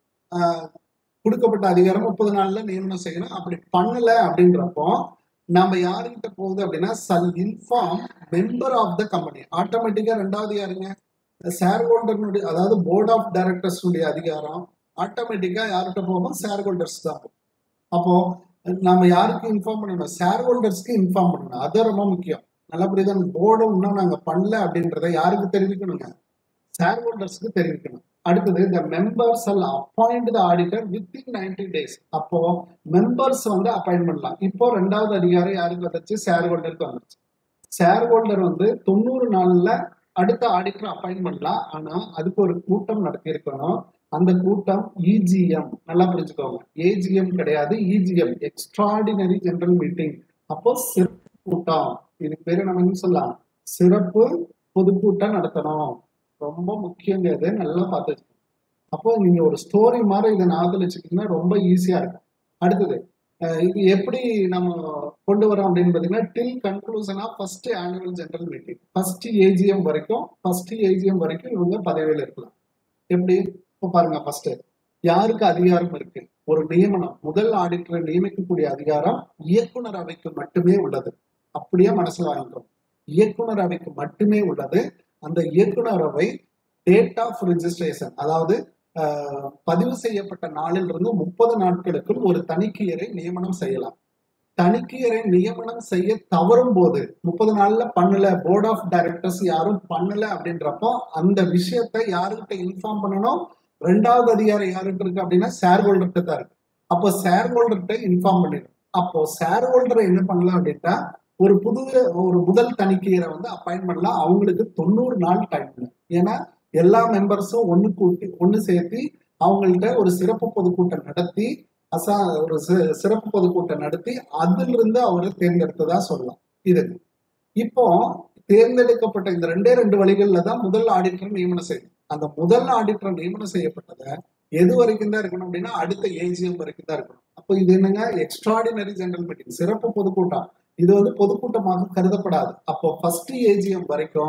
Speaker 1: கொடுக்கப்பட்ட அதிகாரம் முப்பது நாள்ல நியமனம் செய்யணும் அப்படி பண்ணல அப்படின்றப்போ நம்ம யாருக்கிட்ட போகுது அப்படின்னா shall inform member of the company ஆட்டோமேட்டிக்கா ரெண்டாவது யாருங்க ஷேர் ஹோல்டர்னுடைய அதாவது போர்ட் ஆஃப் டைரக்டர்ஸ்னுடைய அதிகாரம் ஆட்டோமேட்டிக்கா யார்கிட்ட போகும் ஷேர் ஹோல்டர்ஸ் தான் போகும் அப்போ நம்ம யாருக்கு இன்ஃபார்ம் பண்ணணும் ஷேர் ஹோல்டர்ஸ்க்கு இன்ஃபார்ம் பண்ணணும் அது ரொம்ப முக்கியம் நல்லபடியா போர்டு இன்னும் நாங்க பண்ணல அப்படின்றத யாருக்கு தெரிவிக்கணுங்க ஷேர் ஹோல்டர்ஸ்க்கு தெரிவிக்கணும் அடுத்தது இந்த மெம்பர்ஸ் எல்லாம் appoint the auditor within ninety days அப்போ மெம்பர்ஸ் வந்து அப்பாயிண்ட் பண்ணலாம் இப்போ ரெண்டாவது அதிகாரம் யாருக்கு வந்துச்சு ஷேர் ஹோல்டருக்கு வந்துச்சு ஷேர் ஹோல்டர் வந்து தொண்ணூறு நாள்ல அடுத்த ஆடிட்டர் அப்பாயிண்ட் பண்ணலாம் ஆனா அதுக்கு ஒரு கூட்டம் நடத்தி இருக்கணும் அந்த கூட்டம் இஜிஎம் நல்லா புரிஞ்சுக்கோங்க ஏஜிஎம் கிடையாது இஜிஎம் எக்ஸ்ட்ராடினரி ஜெனரல் மீட்டிங் அப்போ சிறப்பு கூட்டம் இதுக்கு பேரு நம்ம என்ன சொல்லலாம் சிறப்பு பொதுக்கூட்டம் நடத்தணும் ரொம்ப முக்கியங்க இது நல்லா பார்த்து வச்சுக்கோங்க. அப்போ நீங்க ஒரு ஸ்டோரி மாதிரி இதை ஞாபகத்தில் வச்சுக்கிட்டீங்கன்னா ரொம்ப ஈஸியா இருக்கும் அடுத்தது அஹ் இது எப்படி நம்ம கொண்டு வரோம் அப்படின்னு பார்த்தீங்கன்னா till conclusion of first annual general meeting first AGM வரைக்கும் ஃபர்ஸ்ட் ஏஜிஎம் வரைக்கும் இவங்க பதவியில் இருக்கலாம் எப்படி இப்போ பாருங்க ஃபர்ஸ்ட் யாருக்கு அதிகாரம் இருக்கு ஒரு நியமனம் முதல் ஆடிட்டரை நியமிக்கக்கூடிய அதிகாரம் இயக்குனர் அவைக்கு மட்டுமே உள்ளது அப்படியே மனசுல வாங்கிக்கணும் இயக்குனர் அவைக்கு மட்டுமே உள்ளது அந்த இயக்குனர் அவை டேட் ஆஃப் ரெஜிஸ்ட்ரேஷன் அதாவது ஆஹ், பதிவு செய்யப்பட்ட நாளில் இருந்து முப்பது நாட்களுக்குள் ஒரு தணிக்கையரை நியமனம் செய்யலாம் தணிக்கையரை நியமனம் செய்ய தவறும் போது முப்பது நாள்ல பண்ணல போர்ட் ஆஃப் டைரக்டர்ஸ் யாரும் பண்ணல அப்படின்றப்போ அந்த விஷயத்தை யாருக்கிட்ட இன்ஃபார்ம் பண்ணணும் ரெண்டாவது அதிகாரம் யாருக்கு இருக்கு அப்படின்னா ஷேர் ஹோல்டர்கிட்ட தான் இருக்கு அப்போ ஷேர் ஹோல்டர்கிட்ட இன்ஃபார்ம் பண்ணிடும் அப்போ ஷேர் ஹோல்டரை என்ன பண்ணலாம் அப்படின்னா ஒரு புது ஒரு முதல் தணிக்கையரை வந்து அப்பாயிண்ட் பண்ணலாம் அவங்களுக்கு தொண்ணூறு நாள் டைம் ஏன்னா எல்லா மெம்பர்ஸும் ஒண்ணு கூட்டி ஒண்ணு சேர்த்து அவங்கள்ட்ட ஒரு சிறப்பு பொதுக்கூட்டம் நடத்தி அசா ஒரு சி- சிறப்பு பொதுக்கூட்டம் நடத்தி அதிலிருந்து அவரை தேர்ந்தெடுத்ததா சொல்லலாம் இது இப்போ தேர்ந்தெடுக்கப்பட்ட இந்த ரெண்டே ரெண்டு வழிகள்ல தான் முதல் ஆடிட்டர் நியமனம் செய்யணும் அந்த முதல் ஆடிட்டர் நியமனம் செய்யப்பட்டதை எது வரைக்கும் தான் இருக்கணும் அப்படின்னா அடுத்த ஏஜிஎம் வரைக்கும் தான் இருக்கணும் அப்போ இது என்னங்க எக்ஸ்ட்ராடினரி ஜெனரல் மீட்டிங் சிறப்பு பொதுக்கூட்டம் இது வந்து பொதுக்கூட்டமாக கருதப்படாது அப்போ ஃபர்ஸ்ட் ஏஜிஎம் வரைக்கும்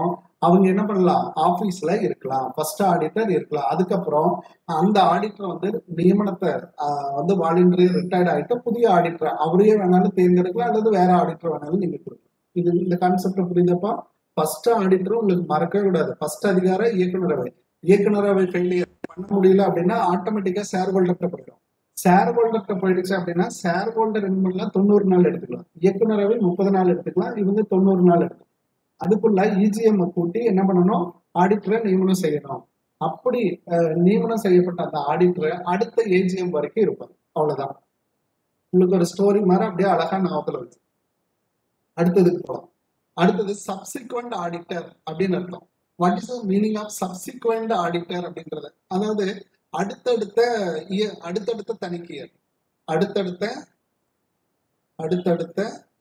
Speaker 1: அவங்க என்ன பண்ணலாம் ஆபீஸ்ல இருக்கலாம் ஃபர்ஸ்ட் ஆடிட்டர் இருக்கலாம் அதுக்கப்புறம் அந்த ஆடிட்டர் வந்து நியமனத்தை ஆஹ், வந்து வாலண்டரி ரிட்டையர்ட் ஆயிட்டு புதிய ஆடிட்டர் அவரையே வேணாலும் தேர்ந்தெடுக்கலாம் அல்லது வேற ஆடிட்டர் வேணாலும் நீங்க கொடுக்கலாம் இது இந்த கான்செப்ட் புரியுதப்பா ஃபர்ஸ்ட் ஆடிட்டர் உங்களுக்கு மறக்கவே கூடாது ஃபர்ஸ்ட் அதிகாரம் இயக்குநரவை இயக்குநரவை ஃபெயிலியர் பண்ண முடியல அப்படின்னா ஆட்டோமேட்டிக்கா ஷேர் ஹோல்டர்கிட்ட போயிடும் ஷேர் ஹோல்டர்கிட்ட போயிடுச்சு அப்படின்னா ஷேர் ஹோல்டர் என்ன பண்ணலாம் தொண்ணூறு நாள் எடுத்துக்கலாம் இயக்குநரவை முப்பது நாள் எடுத்துக்கலாம் இவங்க தொண்ணூறு நாள் எடுத்துக்கலாம் அதுக்குள்ள இஜிஎம் கூட்டி என்ன பண்ணணும் ஆடிட்டரை நியமனம் செய்யணும் அப்படி அஹ், நியமனம் செய்யப்பட்ட அந்த ஆடிட்டரை அடுத்த ஏஜிஎம் வரைக்கும் இருப்பாங்க அவ்வளவுதான் உங்களுக்கு ஒரு ஸ்டோரி மாதிரி அப்படியே அழகா ஞாபகத்துல வச்சு அடுத்ததுக்கு போகலாம் அடுத்தது சப்சிக்வெண்ட் ஆடிட்டர் அப்படின்னு அர்த்தம் what is the meaning of subsequent auditor அப்படின்றது அதாவது அடுத்தடுத்த இய- அடுத்தடுத்த தணிக்கையர் அடுத்தடுத்த அடுத்தடுத்த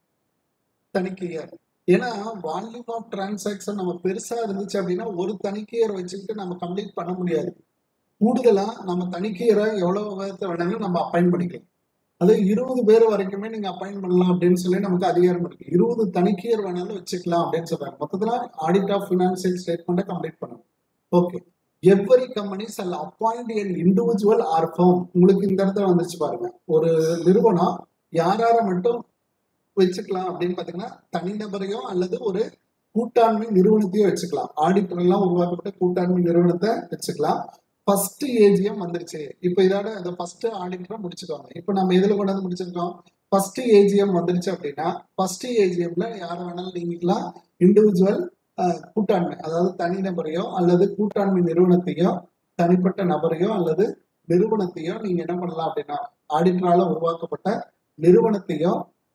Speaker 1: தணிக்கையர் ஏன்னா வால்யூம் ஆஃப் டிரான்சாக்ஷன் நம்ம பெருசா இருந்துச்சு அப்படின்னா ஒரு தணிக்கையர் வச்சுக்கிட்டு நம்ம கம்ப்ளீட் பண்ண முடியாது கூடுதலா நம்ம தணிக்கையரை எவ்வளவு விதத்தை வேணாலும் நம்ம அப்பாயின் பண்ணிக்கலாம் அது இருபது பேர் வரைக்குமே நீங்க அப்பாயின் பண்ணலாம் அப்படின்னு சொல்லி நமக்கு அதிகாரம் இருக்கு இருபது தணிக்கையர் வேணாலும் வச்சுக்கலாம் அப்படின்னு சொல்றாங்க மொத்தத்துல ஆடிட் ஆஃப் பினான்சியல் ஸ்டேட்மெண்ட்டை கம்ப்ளீட் பண்ணணும் ஓகே எவ்வரி கம்பெனிஸ் அல்ல appoint an individual or firm உங்களுக்கு இந்த இடத்துல வந்துச்சு பாருங்க ஒரு நிறுவனம் யார் யாரை மட்டும் வச்சுக்கலாம் அப்படின்னு பாத்தீங்கன்னா தனிநபரையோ அல்லது ஒரு கூட்டாண்மை நிறுவனத்தையோ வச்சுக்கலாம் ஆடிட்டர் எல்லாம் உருவாக்கப்பட்ட கூட்டாண்மை நிறுவனத்தை வச்சுக்கலாம் ஃபர்ஸ்ட் ஏஜிஎம் வந்துருச்சு இப்போ இதோட இந்த ஃபர்ஸ்ட் ஆடிட்டரை முடிச்சுக்கோங்க இப்போ நம்ம எதுல கொண்டு வந்து முடிச்சிருக்கோம் ஃபர்ஸ்ட் ஏஜிஎம் வந்துருச்சு அப்படின்னா ஃபர்ஸ்ட் ஏஜிஎம்ல யாரை வேணாலும் நீங்கிக்கலாம் இண்டிவிஜுவல் கூட்டாண்மை அதாவது தனிநபரையோ அல்லது கூட்டாண்மை நிறுவனத்தையோ தனிப்பட்ட நபரையோ அல்லது நிறுவனத்தையோ நீங்க என்ன பண்ணலாம் அப்படின்னா ஆடிட்டரால உருவாக்கப்பட்ட நிறுவனத்தையோ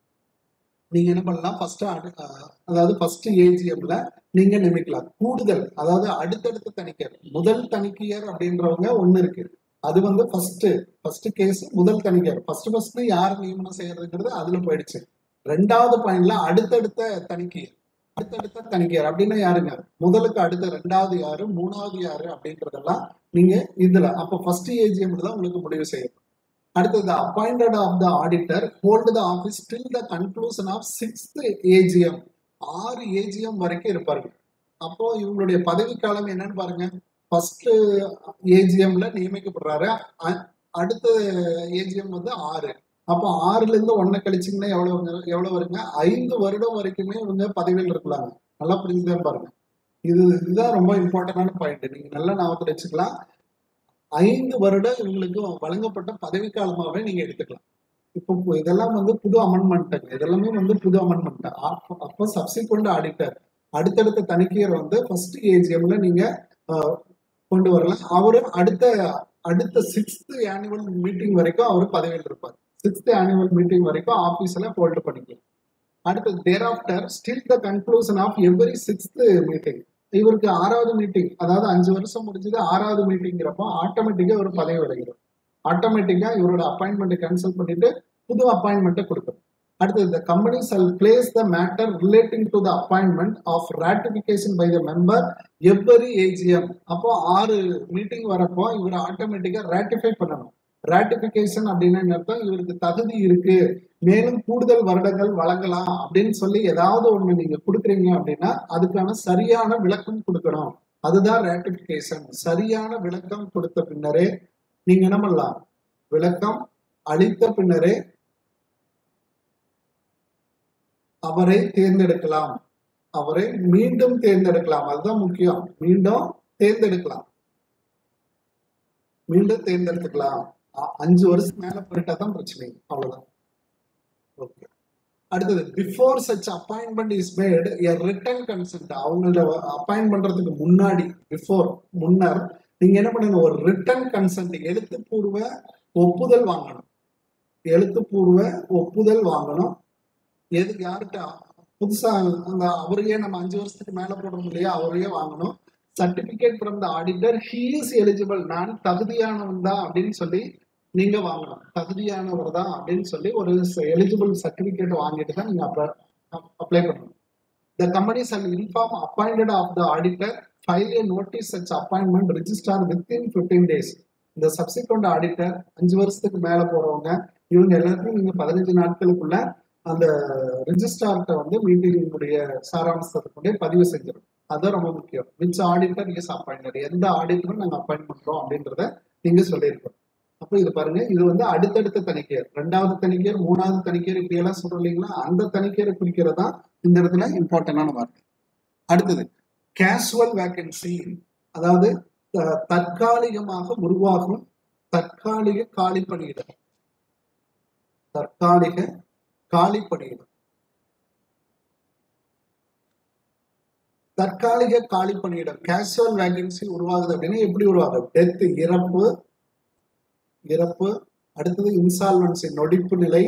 Speaker 1: நீங்க என்ன பண்ணலாம் ஃபர்ஸ்ட் அதாவது ஃபர்ஸ்ட் ஏஜிஎம்ல நீங்க நியமிக்கலாம் கூடுதல் அதாவது அடுத்தடுத்த தணிக்கையர் முதல் தணிக்கையர் அப்படின்றவங்க ஒண்ணு இருக்கு அது வந்து ஃபர்ஸ்ட் ஃபர்ஸ்ட் கேஸ் முதல் தணிக்கையர் ஃபர்ஸ்ட் ஃபர்ஸ்ட் யார் நியமனம் செய்யறதுங்கிறது அதுல போயிடுச்சு ரெண்டாவது பாயிண்ட்ல அடுத்தடுத்த தணிக்கையர் அடுத்தடுத்த தணிக்கையர் அப்படின்னா யாருங்க முதலுக்கு அடுத்த ரெண்டாவது யாரு மூணாவது யாரு அப்படின்றதெல்லாம் நீங்க இதுல அப்ப ஃபர்ஸ்ட் ஏஜிஎம்ல தான் உங்களுக்கு முடிவு செய்யும் அடுத்தது appointed of the auditor hold the office till the conclusion of sixth AGM ஆறு ஏஜிஎம் வரைக்கும் இருப்பார்கள் அப்போ இவங்களுடைய பதவி காலம் என்னன்னு பாருங்க ஃபர்ஸ்ட் ஏஜிஎம்ல நியமிக்கப்படுறாரு அ- அடுத்த ஏஜிஎம் வந்து ஆறு அப்போ ஆறுல இருந்து ஒன்ன கழிச்சிங்கன்னா எவ்வளவு வருங்க- எவ்வளவு வருங்க ஐந்து வருடம் வரைக்குமே இவங்க பதவியில் இருக்கலாங்க நல்லா புரிஞ்சுதான் பாருங்க இது இதுதான் ரொம்ப இம்பார்ட்டன்டான பாயிண்ட் நீங்க நல்லா ஞாபகத்துல வச்சுக்கலாம் ஐந்து வருடம் இவங்களுக்கு வழங்கப்பட்ட பதவி காலமாவே நீங்க எடுத்துக்கலாம் இப்போ பு- இதெல்லாம் வந்து புது அமெண்ட்மெண்ட் இதெல்லாமே வந்து புது அமெண்ட்மெண்ட் அப்போ சப்சிக்வெண்ட் ஆடிட்டர் அடுத்தடுத்த தணிக்கையர் வந்து ஃபர்ஸ்ட் ஏஜிஎம்ல நீங்க ஆஹ், கொண்டு வரலாம் அவரு அடுத்த அடுத்த சிக்ஸ்த் ஆனுவல் மீட்டிங் வரைக்கும் அவர் பதவியில் இருப்பார் சிக்ஸ்த் ஆனுவல் மீட்டிங் வரைக்கும் ஆபீஸ்ல ஹோல்டு பண்ணிக்கலாம் அடுத்து thereafter still the conclusion of every sixth meeting இவருக்கு ஆறாவது மீட்டிங் அதாவது அஞ்சு வருஷம் முடிஞ்சது ஆறாவது மீட்டிங்கிறப்போ ஆட்டோமேட்டிக்கா ஒரு பதவி விலகிடும் ஆட்டோமேட்டிக்கா இவரோட அப்பாயின்மெண்ட்டை கேன்சல் பண்ணிட்டு புது அப்பாயின்மெண்ட்டை கொடுக்கணும் அடுத்தது the company shall place the matter relating to the appointment of ratification by the member every AGM அப்போ ஆறு மீட்டிங் வரப்போ இவர் ஆட்டோமேட்டிக்கா ratify பண்ணணும் ratification அப்படின்னா என்ன அர்த்தம் இவருக்கு தகுதி இருக்கு மேலும் கூடுதல் வருடங்கள் வழங்கலாம் அப்படின்னு சொல்லி ஏதாவது ஒண்ணு நீங்க கொடுக்குறீங்க அப்படின்னா அதுக்கான சரியான விளக்கம் கொடுக்கணும் அதுதான் ratification சரியான விளக்கம் கொடுத்த பின்னரே நீங்க என்ன பண்ணலாம் விளக்கம் அளித்த பின்னரே அவரை தேர்ந்தெடுக்கலாம் அவரை மீண்டும் தேர்ந்தெடுக்கலாம் அதுதான் முக்கியம் மீண்டும் தேர்ந்தெடுக்கலாம் மீண்டும் தேர்ந்தெடுத்துக்கலாம் அ- அஞ்சு வருஷம் மேல போயிட்டா தான் பிரச்சனை அவ்வளவுதான் ஓகே அடுத்தது before such appointment is made a written consent அவங்களோட அப்பாயின்ட் பண்றதுக்கு முன்னாடி பிஃபோர் முன்னர் நீங்க என்ன பண்ணணும் ஒரு ரிட்டன் கன்சென்ட் எழுத்துப்பூர்வ ஒப்புதல் வாங்கணும் எழுத்துப்பூர்வ ஒப்புதல் வாங்கணும் எதுக்கு யார்கிட்ட புதுசா அந்த அவரையே நம்ம அஞ்சு வருஷத்துக்கு மேல போடுறோம் இல்லையா அவரையே வாங்கணும் certificate from the auditor he is eligible நான் தகுதியானவன் தான் அப்படின்னு சொல்லி நீங்க வாங்கணும் தகுதியானவர் தான் அப்படின்னு சொல்லி ஒரு எலிஜிபிள் சர்டிபிகேட் வாங்கிட்டு தான் நீங்க அப்ளை பண்ணணும் the company shall inform appointed of the auditor file a notice such appointment registrar within fifteen days இந்த சப்சிக்வெண்ட் ஆடிட்டர் அஞ்சு வருஷத்துக்கு மேல போறவங்க இவங்க எல்லாத்தையும் நீங்க பதினஞ்சு நாட்களுக்குள்ள அந்த ரிஜிஸ்டார்கிட்ட வந்து மீட்டிங்குடைய சாராம்சத்தை கொண்டு பதிவு செஞ்சிடும் அது ரொம்ப முக்கியம் விச் ஆடிட்டர் இஸ் அப்பாயிண்டட் எந்த ஆடிட்டரும் நாங்க அப்பாயிண்ட் பண்றோம் அப்படின்றத நீங்க சொல்லியிருக்கோம் அப்போ இது பாருங்க இது வந்து அடுத்தடுத்த தணிக்கையர் ரெண்டாவது தணிக்கையர் மூணாவது தணிக்கையர் இப்படி எல்லாம் சொல்றோம் இல்லைங்களா அந்த தணிக்கையரை குறிக்கிறதா இந்த இடத்துல இம்பார்ட்டன்டான வார்த்தை அடுத்தது கேஷுவல் வேகன்சி அதாவது த- தற்காலிகமாக உருவாகும் தற்காலிக காலி பணியிடம் தற்காலிக காலி பணியிடம் தற்காலிக காலி பணியிடம் கேஷுவல் வேகன்சி உருவாகுது அப்படின்னா எப்படி உருவாகுது டெத் இறப்பு இறப்பு அடுத்தது இன்சால்வன்சி நொடிப்பு நிலை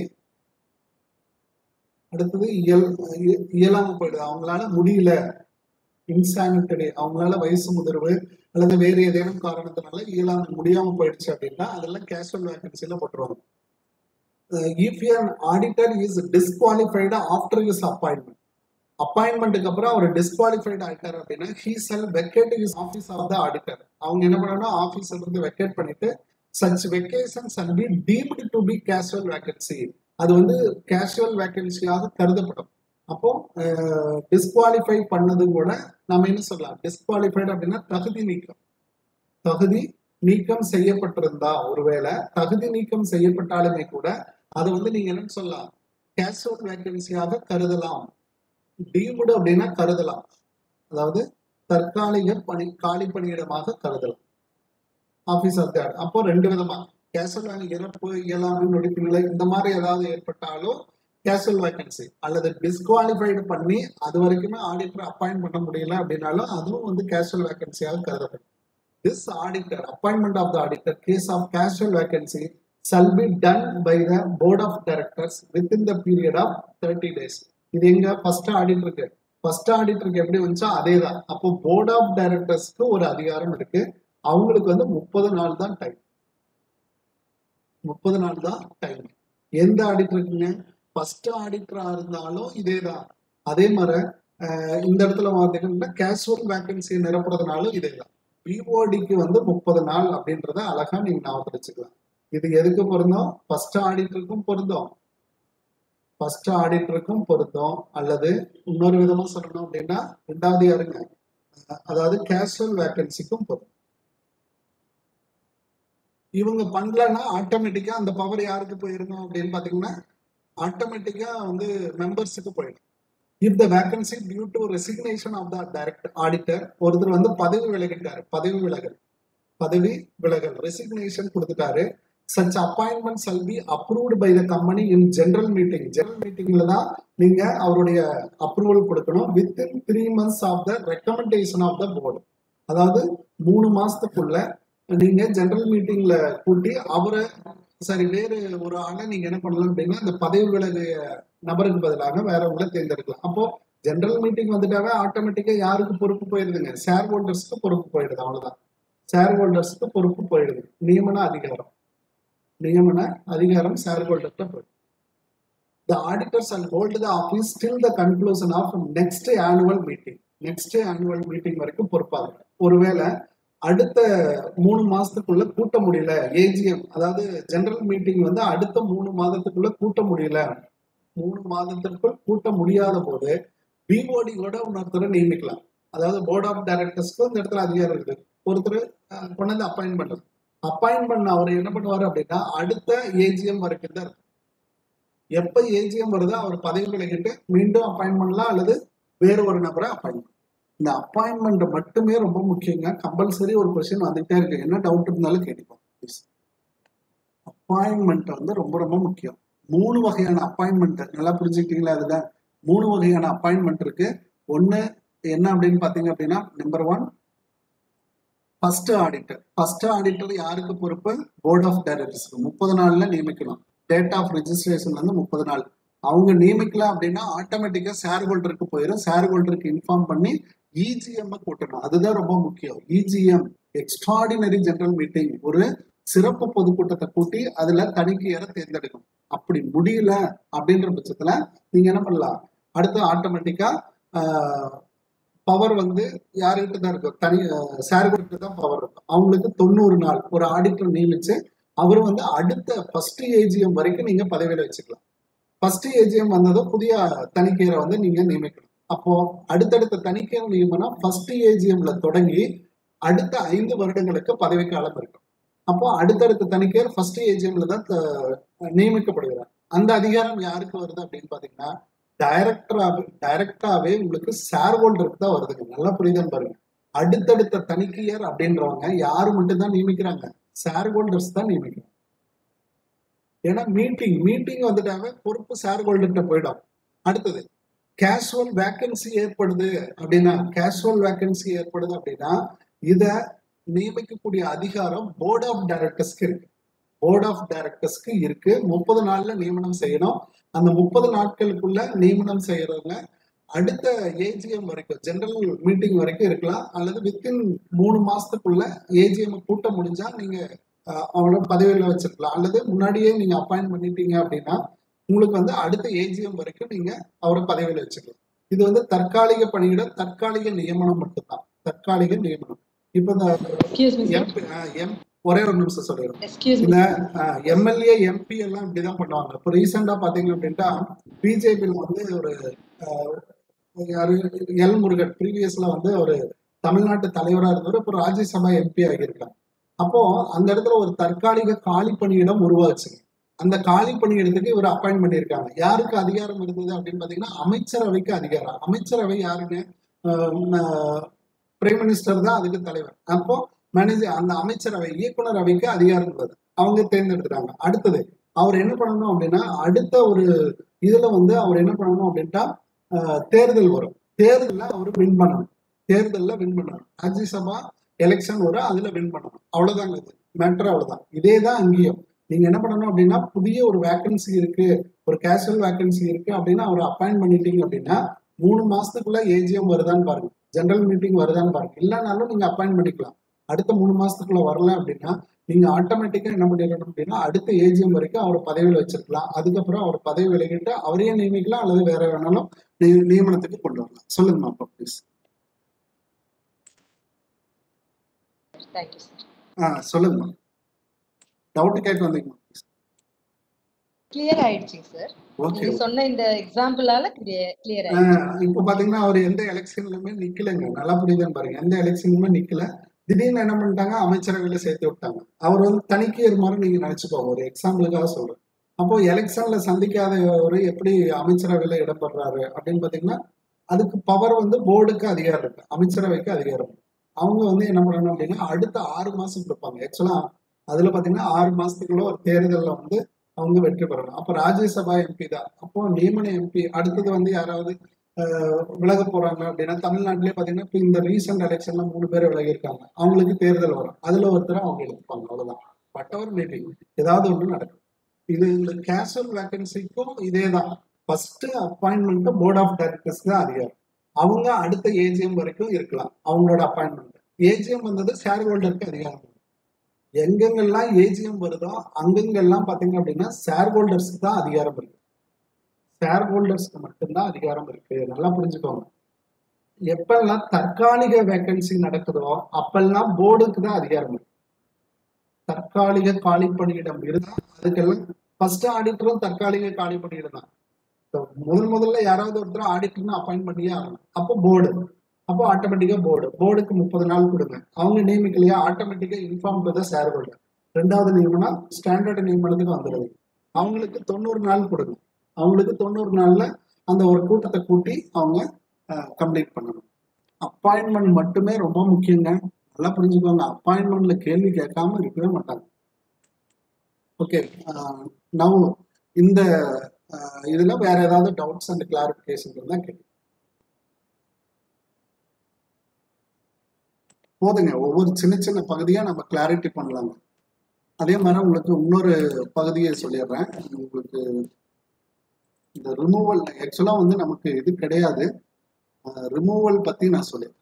Speaker 1: அடுத்தது இயல் இய- இயலாம போயிடுது அவங்களால முடியல இன்சானிட்டடி அவங்களால வயசு முதிர்வு அல்லது வேறு ஏதேனும் காரணத்தினால இயலாம முடியாம போயிடுச்சு அப்படின்னா அதெல்லாம் கேஷுவல் வேகன்சில போட்டுருவாங்க if an auditor is disqualified after his appointment அப்பாயின்மெண்ட்டுக்கு அப்புறம் அவர் டிஸ்குவாலிஃபைட் ஆயிட்டார் அப்படின்னா he shall vacate his office of the auditor அவங்க என்ன பண்ணணும் ஆஃபீஸ்ல இருந்து வெக்கேட் பண்ணிட்டு such vacations and be deemed to be casual vacancy அது வந்து கேஷுவல் வேகன்சியாக கருதப்படும் அப்போ டிஸ்குவாலிஃபை பண்ணது கூட நம்ம என்ன சொல்லலாம் டிஸ்குவாலிஃபைடு அப்படின்னா தகுதி நீக்கம் தகுதி நீக்கம் செய்யப்பட்டிருந்தா ஒருவேளை தகுதி நீக்கம் செய்யப்பட்டாலுமே கூட அது வந்து நீங்க என்னன்னு சொல்லலாம் கேஷுவல் வேகன்சியாக கருதலாம் டீம்டு அப்படின்னா கருதலாம் அதாவது தற்காலிக பணி காலி பணியிடமாக கருதலாம் ஆபீஸ் ஆஃப் தேட் அப்போ ரெண்டு விதமா கேஷுவல் இறப்பு இயலாமை நொடிப்பு நிலை இந்த மாதிரி ஏதாவது ஏற்பட்டாலும் கேஷுவல் வேகன்சி அல்லது டிஸ்குவாலிஃபைடு பண்ணி அது வரைக்குமே ஆடிட்டர் அப்பாயிண்ட் பண்ண முடியல அப்படின்னாலும் அதுவும் வந்து கேஷுவல் வேகன்சியாக கருதப்படும் this auditor appointment of the auditor case of casual vacancy shall be done by the board of directors within the period of 30 days இது எங்க ஃபர்ஸ்ட் ஆடிட்டருக்கு ஃபர்ஸ்ட் ஆடிட்டருக்கு எப்படி வந்துச்சோ அதே தான் அப்போ போர்ட் ஆஃப் டைரக்டர்ஸ்க்கு ஒரு அதிகாரம் இருக்கு அவங்களுக்கு வந்து முப்பது நாள் தான் டைம் முப்பது நாள் தான் டைம் எந்த ஆடிட்டருக்குங்க ஃபர்ஸ்ட் ஆடிட்டரா இருந்தாலும் இதே தான் அதே மாதிரி அஹ், இந்த இடத்துல பார்த்தீங்கன்னா கேஷுவல் வேகன்சி நிரப்புறதுனாலும் இதே தான் பிஓடிக்கு வந்து முப்பது நாள் அப்படின்றத அழகா நீங்க ஞாபகம் வச்சுக்கலாம் இது எதுக்கு பொருந்தும் ஃபர்ஸ்ட் ஆடிட்டருக்கும் பொருந்தும் ஃபர்ஸ்ட் ஆடிட்டருக்கும் பொருந்தும் அல்லது இன்னொரு விதமா சொல்லணும் அப்படின்னா ரெண்டாவது யாருங்க அஹ் அதாவது கேஷுவல் வேகன்சிக்கும் பொருந்தும் இவங்க பண்ணலன்னா ஆட்டோமேட்டிக்கா அந்த பவர் யாருக்கு போயிருக்கும் அப்படின்னு பாத்தீங்கன்னா ஆட்டோமேட்டிக்கா வந்து மெம்பர்ஸுக்கு போயிடும் if the vacancy due to resignation of the direct auditor ஒருத்தர் வந்து பதவி விலகிட்டாரு பதவி விலகல் பதவி விலகல் ரெசிக்னேஷன் கொடுத்துட்டாரு such appointment shall be approved by the company in general meeting general மீட்டிங்ல தான் நீங்க அவருடைய அப்ரூவல் கொடுக்கணும் within three months of the recommendation of the board அதாவது மூணு மாசத்துக்குள்ள நீங்க ஜெனரல் மீட்டிங்ல கூட்டி அவரை சரி வேறு ஒரு ஆளை நீங்க என்ன பண்ணலாம் அப்படின்னா அந்த பதவி விலகு நபருக்கு பதிலாக வேறவங்களை தேர்ந்தெடுக்கலாம் அப்போ ஜெனரல் மீட்டிங் வந்துட்டாவே ஆட்டோமேட்டிக்கா யாருக்கு பொறுப்பு போயிருதுங்க ஷேர் ஹோல்டர்ஸ்க்கு பொறுப்பு போயிடுது அவ்வளவுதான் ஷேர் ஹோல்டர்ஸ்க்கு பொறுப்பு போயிடுது நியமன அதிகாரம் நியமன அதிகாரம் ஷேர் ஹோல்டர்கிட்ட போயிடுது The auditors shall hold the office till the conclusion of next annual meeting. Next annual meeting வரைக்கும் பொறுப்பாங்க ஒருவேளை அடுத்த மூணு மாசத்துக்குள்ள கூட்ட முடியல ஏஜிஎம் அதாவது ஜெனரல் மீட்டிங் வந்து அடுத்த மூணு மாதத்துக்குள்ள கூட்ட முடியல மூணு மாதத்திற்குள் கூட்ட முடியாத போது பிஓடியோட இன்னொருத்தரை நியமிக்கலாம் அதாவது போர்ட் ஆஃப் டைரக்டர்ஸ்க்கு இந்த இடத்துல அதிகாரம் இருக்குது ஒருத்தர் அஹ், கொண்டு வந்து அப்பாயிண்ட் பண்றது அப்பாயிண்ட் பண்ண அவர் என்ன பண்ணுவாரு அப்படின்னா அடுத்த ஏஜிஎம் வரைக்கும் தான் இருக்கும் எப்ப ஏஜிஎம் வருதோ அவர் பதவி விலகிட்டு மீண்டும் அப்பாயிண்ட் பண்ணலாம் அல்லது வேற ஒரு நபரை அப்பாயிண்ட் இந்த அப்பாயின்மெண்ட் மட்டுமே ரொம்ப முக்கியங்க கம்பல்சரி ஒரு கொஸ்டின் வந்துட்டே இருக்கு என்ன டவுட் இருந்தாலும் கேட்டுக்கோங்க அப்பாயின்மெண்ட் வந்து ரொம்ப ரொம்ப முக்கியம் மூணு வகையான அப்பாயின்மெண்ட் நல்லா புரிஞ்சுக்கிட்டீங்களா அதுல மூணு வகையான அப்பாயின்மெண்ட் இருக்கு ஒண்ணு என்ன அப்படின்னு பாத்தீங்க அப்படின்னா number one first auditor first auditor யாருக்கு பொறுப்பு போர்ட் ஆஃப் டைரக்டர்ஸ்க்கு முப்பது நாள்ல நியமிக்கணும் டேட் ஆஃப் ரெஜிஸ்ட்ரேஷன்ல இருந்து முப்பது நாள் அவங்க நியமிக்கல அப்படின்னா ஆட்டோமேட்டிக்கா ஷேர் ஹோல்டருக்கு போயிடும் ஷேர் ஹோல்டருக்கு இன்ஃபார்ம் பண்ணி இஜிஎம் கூட்டணும் அதுதான் ரொம்ப முக்கியம் இஜிஎம் எக்ஸ்ட்ராடினரி ஜெனரல் மீட்டிங் ஒரு சிறப்பு பொதுக்கூட்டத்தை கூட்டி அதுல தணிக்கையரை தேர்ந்தெடுக்கணும் அப்படி முடியல அப்படின்ற பட்சத்துல நீங்க என்ன பண்ணலாம் அடுத்து ஆட்டோமேட்டிக்கா பவர் வந்து யாருக்கிட்ட தான் இருக்கும் தனி ஷேர்கிட்ட தான் பவர் இருக்கும் அவங்களுக்கு தொண்ணூறு நாள் ஒரு ஆடிட்டர் நியமிச்சு அவர் வந்து அடுத்த ஃபர்ஸ்ட் ஏஜிஎம் வரைக்கும் நீங்க பதவியில வச்சுக்கலாம் ஃபர்ஸ்ட் ஏஜிஎம் வந்ததும் புதிய தணிக்கையரை வந்து நீங்க நியமிக்கணும் அப்போ அடுத்தடுத்த தணிக்கை நியமனம் ஃபர்ஸ்ட் ஏஜிஎம்ல தொடங்கி அடுத்த ஐந்து வருடங்களுக்கு பதவி காலம் இருக்கும் அப்போ அடுத்தடுத்த தணிக்கையர் ஃபர்ஸ்ட் ஏஜிஎம்ல தான் த- நியமிக்கப்படுகிறார் அந்த அதிகாரம் யாருக்கு வருது அப்படின்னு பாத்தீங்கன்னா டைரக்டராக டைரக்டாவே உங்களுக்கு ஷேர் ஹோல்டருக்கு தான் வருதுங்க நல்லா புரியுதான்னு பாருங்க அடுத்தடுத்த தணிக்கையர் அப்படின்றவங்க யாரு மட்டும் தான் நியமிக்கிறாங்க ஷேர் ஹோல்டர்ஸ் தான் நியமிக்கிறாங்க ஏன்னா மீட்டிங் மீட்டிங் வந்துட்டாவே பொறுப்பு ஷேர் ஹோல்டர்கிட்ட போயிடும் அடுத்தது கேஷுவல் வேக்கன்சி ஏற்படுது அப்படின்னா கேஷுவல் வேக்கன்சி ஏற்படுது அப்படின்னா இத நியமிக்கக்கூடிய அதிகாரம் போர்ட் ஆஃப் டைரக்டர்ஸ்க்கு இருக்கு போர்ட் ஆஃப் டைரக்டர்ஸ்க்கு இருக்கு முப்பது நாள்ல நியமனம் செய்யணும் அந்த முப்பது நாட்களுக்குள்ள நியமனம் செய்யறவங்க அடுத்த ஏஜிஎம் வரைக்கும் ஜெனரல் மீட்டிங் வரைக்கும் இருக்கலாம் அல்லது வித்தின் மூணு மாசத்துக்குள்ள ஏஜிஎம் கூட்ட முடிஞ்சா நீங்க அஹ், அவங்கள பதவியில வச்சிருக்கலாம் அல்லது முன்னாடியே நீங்க அப்பாயின்ட் பண்ணிட்டீங்க அப்படின்னா உங்களுக்கு வந்து அடுத்த ஏஜிஎம் வரைக்கும் நீங்க அவரை பதவியில வச்சுக்கலாம் இது வந்து தற்காலிக பணியிட தற்காலிக நியமனம் மட்டும்தான் தற்காலிக நியமனம் இப்ப இந்த
Speaker 2: எக்ஸ்கியூஸ் மீ சார்
Speaker 1: MP அஹ், M ஒரே ஒரு நிமிஷம் சொல்லிடுறேன்
Speaker 2: எக்ஸ்கியூஸ் மீ
Speaker 1: இல்ல எம்எல்ஏ எம்பி எல்லாம் இப்படிதான் பண்ணுவாங்க இப்போ ரீசெண்டா பாத்தீங்க அப்படின்ட்டா பிஜேபியில் வந்து ஒரு அஹ், யாரு எல் முருகன் ப்ரீவியஸ்ல வந்து ஒரு தமிழ்நாட்டு தலைவரா இருந்தவர் இப்போ ராஜ்யசபா எம்பி ஆகியிருக்காங்க அப்போ அந்த இடத்துல ஒரு தற்காலிக காலி பணியிடம் உருவாச்சுங்க அந்த காலி பணியிடத்துக்கு இவர் அப்பாயின்ட் பண்ணியிருக்காங்க யாருக்கு அதிகாரம் இருந்தது அப்படின்னு பாத்தீங்கன்னா அமைச்சரவைக்கு அதிகாரம் அமைச்சரவை யாருங்க பிரைம் மினிஸ்டர் தான் அதுக்கு தலைவர் அப்போ மேனேஜர் அந்த அமைச்சரவை இயக்குனர் அவைக்கு அதிகாரம் இருந்தது அவங்க தேர்ந்தெடுத்துட்டாங்க அடுத்தது அவர் என்ன பண்ணணும் அப்படின்னா அடுத்த ஒரு இதுல வந்து அவர் என்ன பண்ணணும் அப்படின்ட்டா ஆஹ், தேர்தல் வரும் தேர்தல்ல அவர் வின் பண்ணணும் தேர்தல்ல வின் பண்ணணும் ராஜ்யசபா எலெக்ஷன் வரும் அதுல வின் பண்ணணும் அவ்வளவுதாங்க இது மேட்டர் அவ்வளவுதான் இதே தான் அங்கேயும் நீங்க என்ன பண்ணணும் அப்படின்னா புதிய ஒரு வேகன்சி இருக்கு ஒரு கேஷுவல் வேகன்சி இருக்கு அப்படின்னா அவர் அப்பாயின்ட் பண்ணிட்டீங்க அப்படின்னா மூணு மாசத்துக்குள்ள ஏஜிஎம் வருதான்னு பாருங்க ஜெனரல் மீட்டிங் வருதான்னு பாருங்க இல்லைனாலும் நீங்க அப்பாயின்ட் பண்ணிக்கலாம் அடுத்த மூணு மாசத்துக்குள்ள வரல அப்படின்னா நீங்க ஆட்டோமேட்டிக்கா என்ன பண்ணிடணும் அப்படின்னா அடுத்த ஏஜிஎம் வரைக்கும் அவர் பதவியில் வச்சிருக்கலாம் அதுக்கப்புறம் அவர் பதவி விலகிட்டு அவரையே நியமிக்கலாம் அல்லது வேற வேணாலும் நி- நியமனத்துக்கு கொண்டு வரலாம் சொல்லுங்கம்மா அப்பா ப்ளீஸ்
Speaker 3: தேங்க்யூ சார்
Speaker 1: ஆ சொல்லுங்கம்மா டவுட் கேட்க வந்தீங்கம்மா
Speaker 3: கிளியர் ஆயிடுச்சுங்க சார்
Speaker 1: ஓகே
Speaker 3: நீங்க சொன்ன இந்த எக்ஸாம்பிளால கிளியர் ஆயிடுச்சு
Speaker 1: இப்போ பாத்தீங்கன்னா அவர் எந்த எலெக்ஷன்லுமே நிக்கலைங்க நல்லா புரியுதுன்னு பாருங்க எந்த எலெக்ஷனுமே நிக்கல திடீர்னு என்ன பண்ணிட்டாங்க அமைச்சரவையில சேர்த்து விட்டாங்க அவர் வந்து தணிக்கையர் மாதிரி நீங்க நினைச்சுக்கோங்க ஒரு எக்ஸாம்பிளுக்காக சொல்றேன் அப்போ எலெக்ஷன்ல சந்திக்காதவர் எப்படி அமைச்சரவையில இடம்பெறாரு அப்படின்னு பாத்தீங்கன்னா அதுக்கு பவர் வந்து போர்டுக்கு அதிகாரம் இருக்கு அமைச்சரவைக்கு அதிகாரம் இருக்கு. அவங்க வந்து என்ன பண்ணணும் அப்படின்னா அடுத்த ஆறு மாசம் கொடுப்பாங்க ஆக்சுவலா அதுல பாத்தீங்கன்னா ஆறு மாசத்துக்குள்ள ஒரு தேர்தல்ல வந்து அவங்க வெற்றி பெறணும் அப்ப ராஜ்யசபா எம்பி தான் அப்போ நியமன எம்பி அடுத்தது வந்து யாராவது ஆஹ், விலக போறாங்க அப்படின்னா தமிழ்நாட்டிலே பாத்தீங்கன்னா இப்ப இந்த ரீசெண்ட் எலெக்ஷன்ல மூணு பேர் விலகி இருக்காங்க அவங்களுக்கு தேர்தல் வரும் அதுல ஒருத்தர் அவங்க எடுத்துப்பாங்க அவ்வளவுதான் பட் அவர் மீட்டிங் ஏதாவது ஒண்ணு நடக்கும் இது இந்த கேஷுவல் வேகன்சிக்கும் இதே தான் first appointment board of directors தான் அதிகாரம் அவங்க அடுத்த ஏஜிஎம் வரைக்கும் இருக்கலாம் அவங்களோட அப்பாயின்மெண்ட் ஏஜிஎம் வந்தது ஷேர் ஹோல்டருக்கு அதிகாரம் எங்கெங்கெல்லாம் ஏஜிஎம் வருதோ அங்கங்கெல்லாம் பாத்தீங்க அப்படின்னா ஷேர் ஹோல்டர்ஸ்க்கு தான் அதிகாரம் இருக்கு ஷேர் ஹோல்டர்ஸ்க்கு மட்டும்தான் அதிகாரம் இருக்கு நல்லா புரிஞ்சுக்கோங்க எப்பெல்லாம் தற்காலிக வேகன்சி நடக்குதோ அப்பெல்லாம் போர்டுக்கு தான் அதிகாரம் இருக்கு தற்காலிக காலி பணியிடம் இருந்தா அதுக்கெல்லாம் ஃபர்ஸ்ட் ஆடிட்டரும் தற்காலிக காலி பணியிடம் தான் So, முதல் முதல்ல யாராவது ஒருத்தர் ஆடிட்டர்னு அப்பாயிண்ட் பண்ணியே ஆகணும் அப்போ போர்டு அப்போ ஆட்டோமேட்டிக்கா போர்டு போர்டுக்கு முப்பது நாள் கொடுங்க அவங்க நியமிக்கலையா ஆட்டோமேட்டிக்கா inform to the shareholder ரெண்டாவது நியமனம் ஸ்டாண்டர்ட் நியமனத்துக்கு வந்துடுது அவங்களுக்கு தொண்ணூறு நாள் கொடுங்க அவங்களுக்கு தொண்ணூறு நாள்ல அந்த ஒரு கூட்டத்தை கூட்டி அவங்க கம்ப்ளீட் பண்ணணும் அப்பாயின்மெண்ட் மட்டுமே ரொம்ப முக்கியங்க நல்லா புரிஞ்சுக்கோங்க அப்பாயின்மெண்ட்ல கேள்வி கேட்காம இருக்கவே மாட்டாங்க ஓகே நவ் இந்த அஹ், இதுல வேற ஏதாவது டவுட்ஸ் அண்ட் கிளாரிபிகேஷன் இருந்தா கேட்கு போதுங்க ஒவ்வொரு சின்ன சின்ன பகுதியா நம்ம கிளாரிட்டி பண்ணலாங்க அதே மாதிரி உங்களுக்கு இன்னொரு பகுதியை சொல்லிடுறேன் உங்களுக்கு இந்த ரிமூவல் ஆக்சுவலா வந்து நமக்கு இது கிடையாது ரிமூவல் பத்தி நான் சொல்லிடுறேன்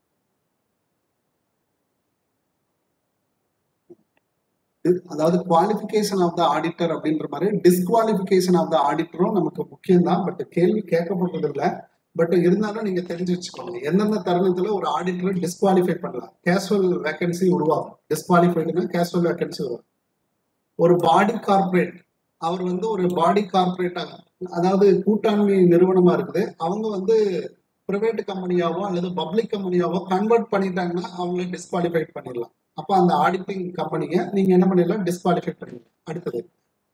Speaker 1: இது- அதாவது குவாலிஃபிகேஷன் ஆஃப் த ஆடிட்டர் அப்படின்ற மாதிரி டிஸ்குவாலிஃபிகேஷன் ஆஃப் த ஆடிட்டரும் நமக்கு முக்கியம் தான் பட் கேள்வி கேட்கப்படுறது இல்ல பட் இருந்தாலும் நீங்க தெரிஞ்சு வச்சுக்கோங்க எந்தெந்த தருணத்துல ஒரு ஆடிட்டரை டிஸ்குவாலிஃபை பண்ணலாம் கேஷுவல் வேகன்சி உருவாகும் டிஸ்குவாலிஃபைடுனா கேஷுவல் வேகன்சி உருவாகும் ஒரு பாடி கார்ப்பரேட் அவர் வந்து ஒரு பாடி கார்ப்பரேட்டாக அதாவது கூட்டாண்மை நிறுவனமா இருக்குது அவங்க வந்து பிரைவேட் கம்பெனியாவோ அல்லது பப்ளிக் கம்பெனியாவோ கன்வெர்ட் பண்ணிட்டாங்கன்னா அவங்கள டிஸ்குவாலிஃபைட் பண்ணிடலாம் அப்போ அந்த ஆடிட்டிங் கம்பெனியை நீங்க என்ன பண்ணிடலாம் டிஸ்குவாலிஃபை பண்ணிடலாம் அடுத்தது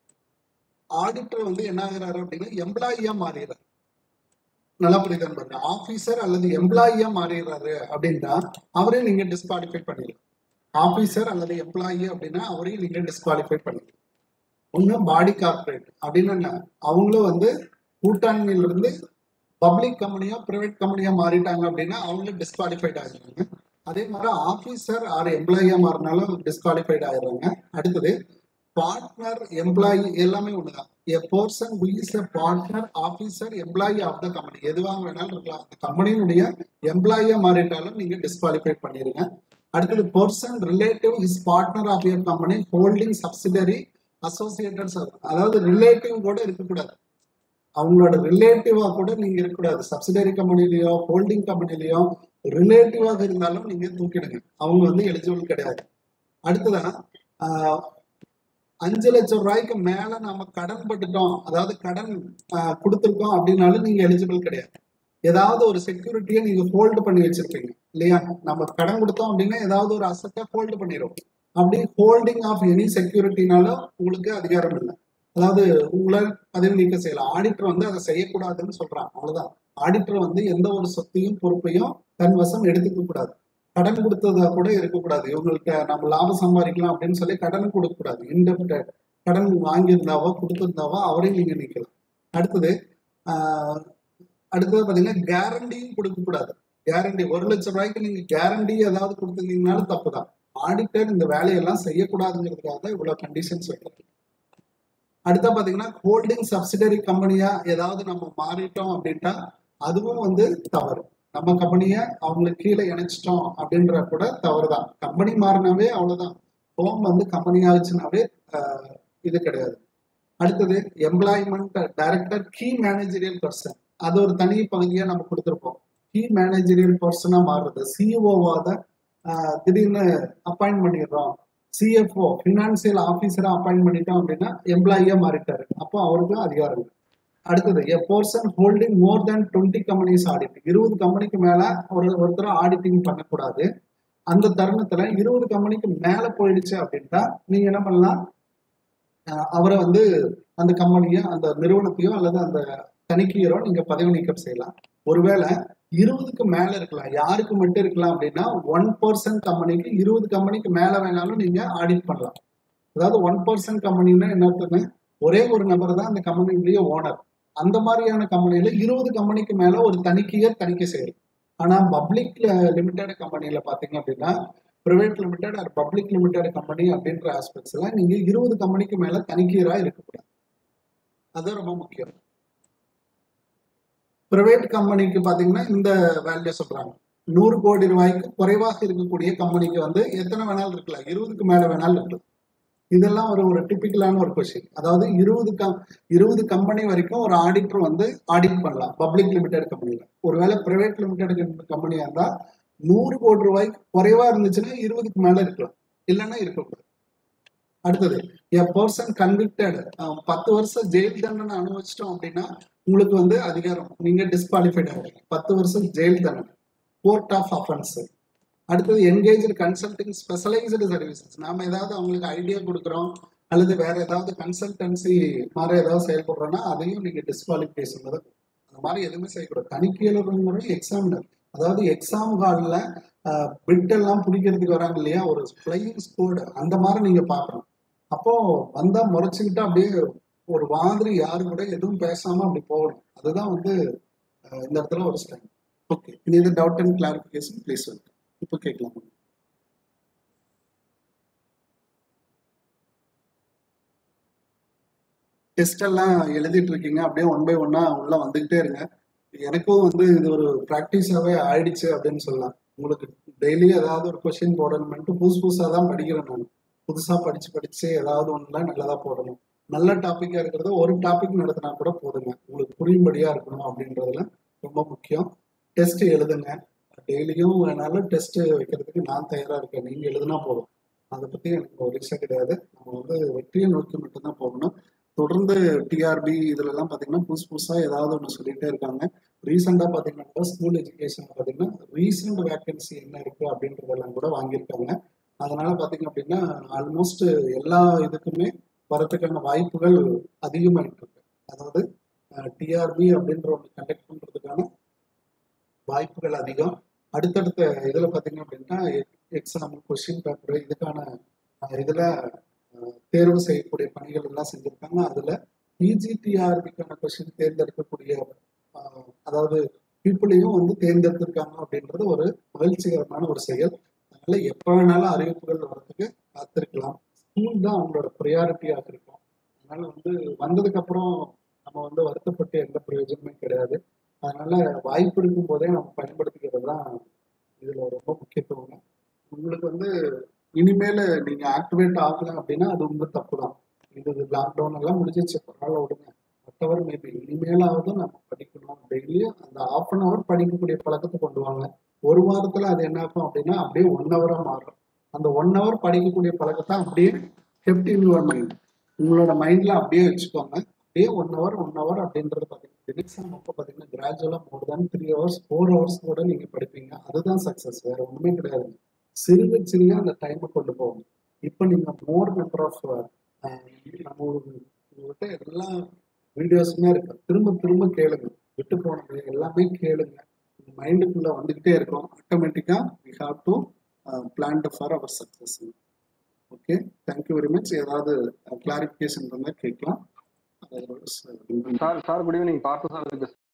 Speaker 1: ஆடிட்டர் வந்து என்ன ஆகுறாரு அப்படின்னா எம்ப்ளாயியா மாறிடுறாரு நல்லா புரியுதான்னு பாருங்க ஆபீசர் அல்லது எம்ப்ளாயியா மாறிடுறாரு அப்படின்னா அவரையும் நீங்க டிஸ்குவாலிஃபை பண்ணிடலாம் ஆபீசர் அல்லது எம்ப்ளாயி அப்படின்னா அவரையும் நீங்க டிஸ்குவாலிஃபை பண்ணிடலாம் ஒண்ணு பாடி கார்பரேட் அப்படின்னு என்ன அவங்களும் வந்து கூட்டாண்மையில இருந்து பப்ளிக் கம்பெனியா பிரைவேட் கம்பெனியா மாறிட்டாங்க அப்படின்னா அவங்களும் டிஸ்குவாலிஃபைட் ஆகிடுறாங்க அதே மாதிரி ஆபீசர் ஆர் எம்ப்ளாயியா மாறினாலும் டிஸ்குவாலிஃபைட் ஆயிடுறாங்க அடுத்தது பார்ட்னர் எம்ப்ளாயி எல்லாமே ஒண்ணுதான் a person who is a partner officer employee of the company எதுவாக வேணாலும் இருக்கலாம் அந்த கம்பெனியினுடைய எம்ப்ளாயியா மாறிட்டாலும் நீங்க டிஸ்குவாலிஃபை பண்ணிருங்க அடுத்தது person relative is partner of your company holding subsidiary associated அதாவது ரிலேட்டிவ் கூட இருக்கக்கூடாது அவங்களோட ரிலேட்டிவா கூட நீங்க இருக்கக்கூடாது சப்சிடரி கம்பெனிலயோ ஹோல்டிங் கம்பெனிலயோ ரிலேட்டிவாக இருந்தாலும் நீங்க தூக்கிடுங்க அவங்க வந்து எலிஜிபிள் கிடையாது அடுத்ததான் ஆஹ், அஞ்சு லட்சம் ரூபாய்க்கு மேல நாம கடன் பட்டுட்டோம் அதாவது கடன் ஆஹ், கொடுத்திருக்கோம் அப்படின்னாலும் நீங்க எலிஜிபிள் கிடையாது ஏதாவது ஒரு செக்யூரிட்டியை நீங்க ஹோல்டு பண்ணி வச்சிருப்பீங்க இல்லையா நம்ம கடன் கொடுத்தோம் அப்படின்னா ஏதாவது ஒரு அசட்டை ஹோல்டு பண்ணிடும் அப்படி ஹோல்டிங் ஆஃப் எனி செக்யூரிட்டினாலும் உங்களுக்கு அதிகாரம் இல்லை அதாவது உங்களை பதவி நீக்கம் செய்யலாம் ஆடிட்டர் வந்து அதை செய்யக்கூடாதுன்னு சொல்றாங்க அவ்வளவுதான் ஆடிட்டர் வந்து எந்த ஒரு சொத்தையும் பொறுப்பையும் தன் வசம் எடுத்துக்க கூடாது கடன் கொடுத்ததா கூட இருக்கக்கூடாது இவங்களுக்கு நம்ம லாபம் சம்பாதிக்கலாம் அப்படின்னு சொல்லி கடன் கொடுக்க கூடாது இன்டெப்டட் கடன் வாங்கியிருந்தாவோ கொடுத்திருந்தாவோ அவரையும் நீங்க நிக்கலாம் அடுத்தது ஆஹ், அடுத்தது பாத்தீங்கன்னா கேரண்டியும் கொடுக்க கூடாது கேரண்டி ஒரு லட்சம் ரூபாய்க்கு நீங்க கேரண்டி ஏதாவது கொடுத்துருந்தீங்கனாலும் தப்பு தான் ஆடிட்டர் இந்த வேலையெல்லாம் செய்யக்கூடாதுங்கிறதுக்காக தான் இவ்வளவு கண்டிஷன்ஸ் வைக்கிறது அடுத்தா பாத்தீங்கன்னா ஹோல்டிங் சப்சிடரி கம்பெனியா ஏதாவது நம்ம மாறிட்டோம் அப்படின்ட்டா அதுவும் வந்து தவறு நம்ம கம்பெனியை அவங்களுக்கு கீழே இணைச்சிட்டோம் அப்படின்ற கூட தவறு தான் கம்பெனி மாறினாவே அவ்வளவுதான் ஹோம் வந்து கம்பெனி ஆச்சுனாவே ஆஹ், இது கிடையாது அடுத்தது employment director key managerial person அது ஒரு தனி பகுதியா நம்ம கொடுத்துருப்போம் கீ மேனேஜரியல் பர்சனா மாறுறது சிஓவாத திடீர்னு அப்பாயிண்ட் பண்ணிடுறோம் சிஎஃப்ஓ ஃபினான்சியல் ஆஃபீஸரா அப்பாயிண்ட் பண்ணிட்டோம் அப்படின்னா எம்ப்ளாயியா மாறிட்டாரு அப்போ அவருக்கு அதிகாரம் இருக்கு. அடுத்தது a person holding more than twenty companies audit இருபது கம்பெனிக்கு மேல ஒரு ஒருத்தர் ஆடிட்டிங் பண்ணக்கூடாது அந்த தருணத்துல இருபது கம்பெனிக்கு மேல போயிடுச்சு அப்படின்னா நீங்க என்ன பண்ணலாம் அஹ் அவரை வந்து அந்த கம்பெனியோ அந்த நிறுவனத்தையோ அல்லது அந்த தணிக்கையரோ நீங்க பதவி நீக்கம் செய்யலாம் ஒருவேளை இருபதுக்கு மேல இருக்கலாம் யாருக்கு மட்டும் இருக்கலாம் அப்படின்னா ஒன் பர்சன்ட் கம்பெனிக்கு இருபது கம்பெனிக்கு மேல வேணாலும் நீங்க ஆடிட் பண்ணலாம் அதாவது ஒன் பர்சன்ட் கம்பெனின்னா என்ன அர்த்தம்னா ஒரே ஒரு நபர் தான் அந்த கம்பெனியுடைய ஓனர் அந்த மாதிரியான கம்பெனில இருபது கம்பெனிக்கு மேல ஒரு தணிக்கையர் தணிக்கை செய்யும் ஆனா பப்ளிக் லிமிடெட் கம்பெனில பாத்தீங்க அப்படின்னா private limited or public limited company அப்படின்ற ஆஸ்பெக்ட்ஸ்ல நீங்க இருபது கம்பெனிக்கு மேல தணிக்கையரா இருக்கக்கூடாது அது ரொம்ப முக்கியம் பிரைவேட் கம்பெனிக்கு பாத்தீங்கன்னா இந்த வேல்யூ சொல்றாங்க நூறு கோடி ரூபாய்க்கு குறைவாக இருக்கக்கூடிய கம்பெனிக்கு வந்து எத்தனை வேணாலும் இருக்கலாம் இருபதுக்கு மேல வேணாலும் இருக்கலாம் இதெல்லாம் ஒரு ஒரு டிபிக்கலான ஒரு கொஸ்டின் அதாவது இருபது கம் இருபது கம்பெனி வரைக்கும் ஒரு ஆடிட்டர் வந்து ஆடிட் பண்ணலாம் பப்ளிக் லிமிடெட் கம்பெனில ஒருவேளை பிரைவேட் லிமிடெட் கம்பெனியா இருந்தா நூறு கோடி ரூபாய்க்கு குறைவா இருந்துச்சுன்னா இருபதுக்கு மேல இருக்கலாம் இல்லைன்னா இருக்கக்கூடாது அடுத்தது எ பர்சன் கன்விக்டட் பத்து வருஷம் ஜெயில் தண்டனை அனுபவிச்சிட்டோம் அப்படின்னா உங்களுக்கு வந்து அதிகாரம் நீங்க டிஸ்குவாலிஃபைட் ஆகிறீங்க பத்து வருஷம் ஜெயில் தண்டனை கோர்ட் ஆஃப் அஃபென்ஸ் அடுத்தது என்கேஜ் கன்சல்டிங் ஸ்பெஷலைஸ்டு சர்வீசஸ் நாம ஏதாவது அவங்களுக்கு ஐடியா கொடுக்குறோம் அல்லது வேற ஏதாவது கன்சல்டன்சி மாதிரி ஏதாவது செயல்படுறோம்னா அதையும் நீங்க டிஸ்குவாலிஃபிகேஷன் அந்த மாதிரி எதுவுமே செய்யக்கூடாது தணிக்கையாளர் எக்ஸாமினர் அதாவது எக்ஸாம் ஹாலில் பிட் எல்லாம் பிடிக்கிறதுக்கு வராங்க இல்லையா ஒரு ஃப்ளையிங் ஸ்கோடு அந்த மாதிரி நீங்க பார்க்கணும் அப்போ வந்தா முறைச்சுக்கிட்டு அப்படியே ஒரு மாதிரி யாரு கூட எதுவும் பேசாம அப்படி போகணும் அதுதான் வந்து அஹ், இந்த இடத்துல ஒரு ஸ்டைல் ஓகே இனி இது doubt and clarification please welcome இப்போ கேட்கலாம் டெஸ்ட் எல்லாம் எழுதிட்டு இருக்கீங்க அப்படியே ஒன் பை ஒன்னா உள்ள வந்துகிட்டே இருங்க எனக்கும் வந்து இது ஒரு ப்ராக்டிஸாவே ஆயிடுச்சு அப்படின்னு சொல்லலாம் உங்களுக்கு டெய்லி ஏதாவது ஒரு கொஸ்டின் போடணும்ட்டு புதுசு புதுசாக தான் படிக்கிறேன் நான் புதுசா படிச்சு படிச்சு ஏதாவது ஒண்ணுல நல்லதா போடணும் நல்ல டாபிக்கா இருக்கிறது ஒரு டாபிக் நடத்தினா கூட போதுங்க உங்களுக்கு புரியும்படியா இருக்கணும் அப்படின்றதுல ரொம்ப முக்கியம் டெஸ்ட் எழுதுங்க டெய்லியும் வேணாலும் டெஸ்ட் வைக்கிறதுக்கு நான் தயாரா இருக்கேன் நீங்க எழுதுனா போதும் அதை பத்தி எனக்கு ஒரு விஷயம் கிடையாது நம்ம வந்து வெற்றியை நோக்கி மட்டும்தான் போகணும் தொடர்ந்து டிஆர்பி இதுல எல்லாம் பாத்தீங்கன்னா புதுசு புதுசா ஏதாவது ஒன்று சொல்லிட்டே இருக்காங்க ரீசெண்டா பாத்தீங்கன்னா ஸ்கூல் எஜுகேஷன் பாத்தீங்கன்னா ரீசெண்ட் வேகன்சி என்ன இருக்கு அப்படின்றதெல்லாம் கூட வாங்கியிருக்காங்க அதனால பாத்தீங்க அப்படின்னா ஆல்மோஸ்ட் எல்லா இதுக்குமே வரதுக்கான வாய்ப்புகள் அதிகமாயிட்டு இருக்கு அதாவது டிஆர்பி அப்படின்ற ஒன்று கண்டக்ட் பண்றதுக்கான வாய்ப்புகள் அதிகம் அடுத்தடுத்த இதுல பாத்தீங்க அப்படின்னா எக்ஸாம் கொஸ்டின் பேப்பர் இதுக்கான அஹ், இதுல அஹ், தேர்வு செய்யக்கூடிய பணிகள் எல்லாம் செஞ்சிருக்காங்க அதுல பிஜிடிஆர்பிக்கான கொஸ்டின் தேர்ந்தெடுக்கக்கூடிய அஹ், அதாவது பீப்புளையும் வந்து தேர்ந்தெடுத்திருக்காங்க அப்படின்றது ஒரு மகிழ்ச்சிகரமான ஒரு செயல் அதனால எப்ப வேணாலும் அறிவிப்புகள் வர்றதுக்கு காத்திருக்கலாம் ஸ்கூல் தான் அவங்களோட ப்ரியாரிட்டியாக இருக்கும் அதனால வந்து வந்ததுக்கு அப்புறம் நம்ம வந்து வருத்தப்பட்டு எந்த பிரயோஜனமே கிடையாது அதனால வாய்ப்பு இருக்கும் போதே நம்ம பயன்படுத்திக்கிறது தான் இதுல ரொம்ப முக்கியத்துவம் உங்களுக்கு வந்து இனிமேல நீங்க ஆக்டிவேட் ஆகல அப்படின்னா அது உங்க தப்பு தான் இது லாக்டவுன் எல்லாம் முடிஞ்சிச்சு பரவாயில்ல விடுங்க மற்றவர் மேபி இனிமேலாவது நம்ம படிக்கணும் டெய்லியும் அந்த ஆஃப் அன் ஹவர் படிக்கக்கூடிய பழக்கத்தை கொண்டு வாங்க ஒரு வாரத்துல அது என்ன ஆகும் அப்படின்னா அப்படியே ஒன் ஹவரா மாறும் அந்த ஒன் ஹவர் படிக்கக்கூடிய பழக்கத்தை அப்படியே கெப்ட் இன் யுவர் மைண்ட் உங்களோட மைண்ட்ல அப்படியே வச்சுக்கோங்க அப்படியே ஒன் ஹவர் ஒன் ஹவர் அப்படின்றது பார்த்தீங்கன்னா எக்ஸாம் அப்போ பார்த்தீங்கன்னா கிராஜுவலாக more than three hours four hours கூட நீங்கள் படிப்பீங்க அதுதான் சக்ஸஸ் வேற ஒன்றுமே கிடையாது சிறுக சிறுக அந்த டைமை கொண்டு போகணும் இப்போ நீங்கள் மோர் நம்பர் ஆஃப் நம்ம ஒரு- உங்கள்கிட்ட எல்லா வீடியோஸுமே இருக்கு திரும்ப திரும்ப கேளுங்க விட்டு போனது எல்லாமே கேளுங்க மைண்டுக்குள்ள வந்துகிட்டே இருக்கும் ஆட்டோமேட்டிக்கா we have to plan for our success okay thank you very much ஏதாவது கிளாரிஃபிகேஷன் இருந்தால் கேட்கலாம் அதோட
Speaker 4: சார் சார் குட் ஈவினிங் பார்த்து சார் இருக்கு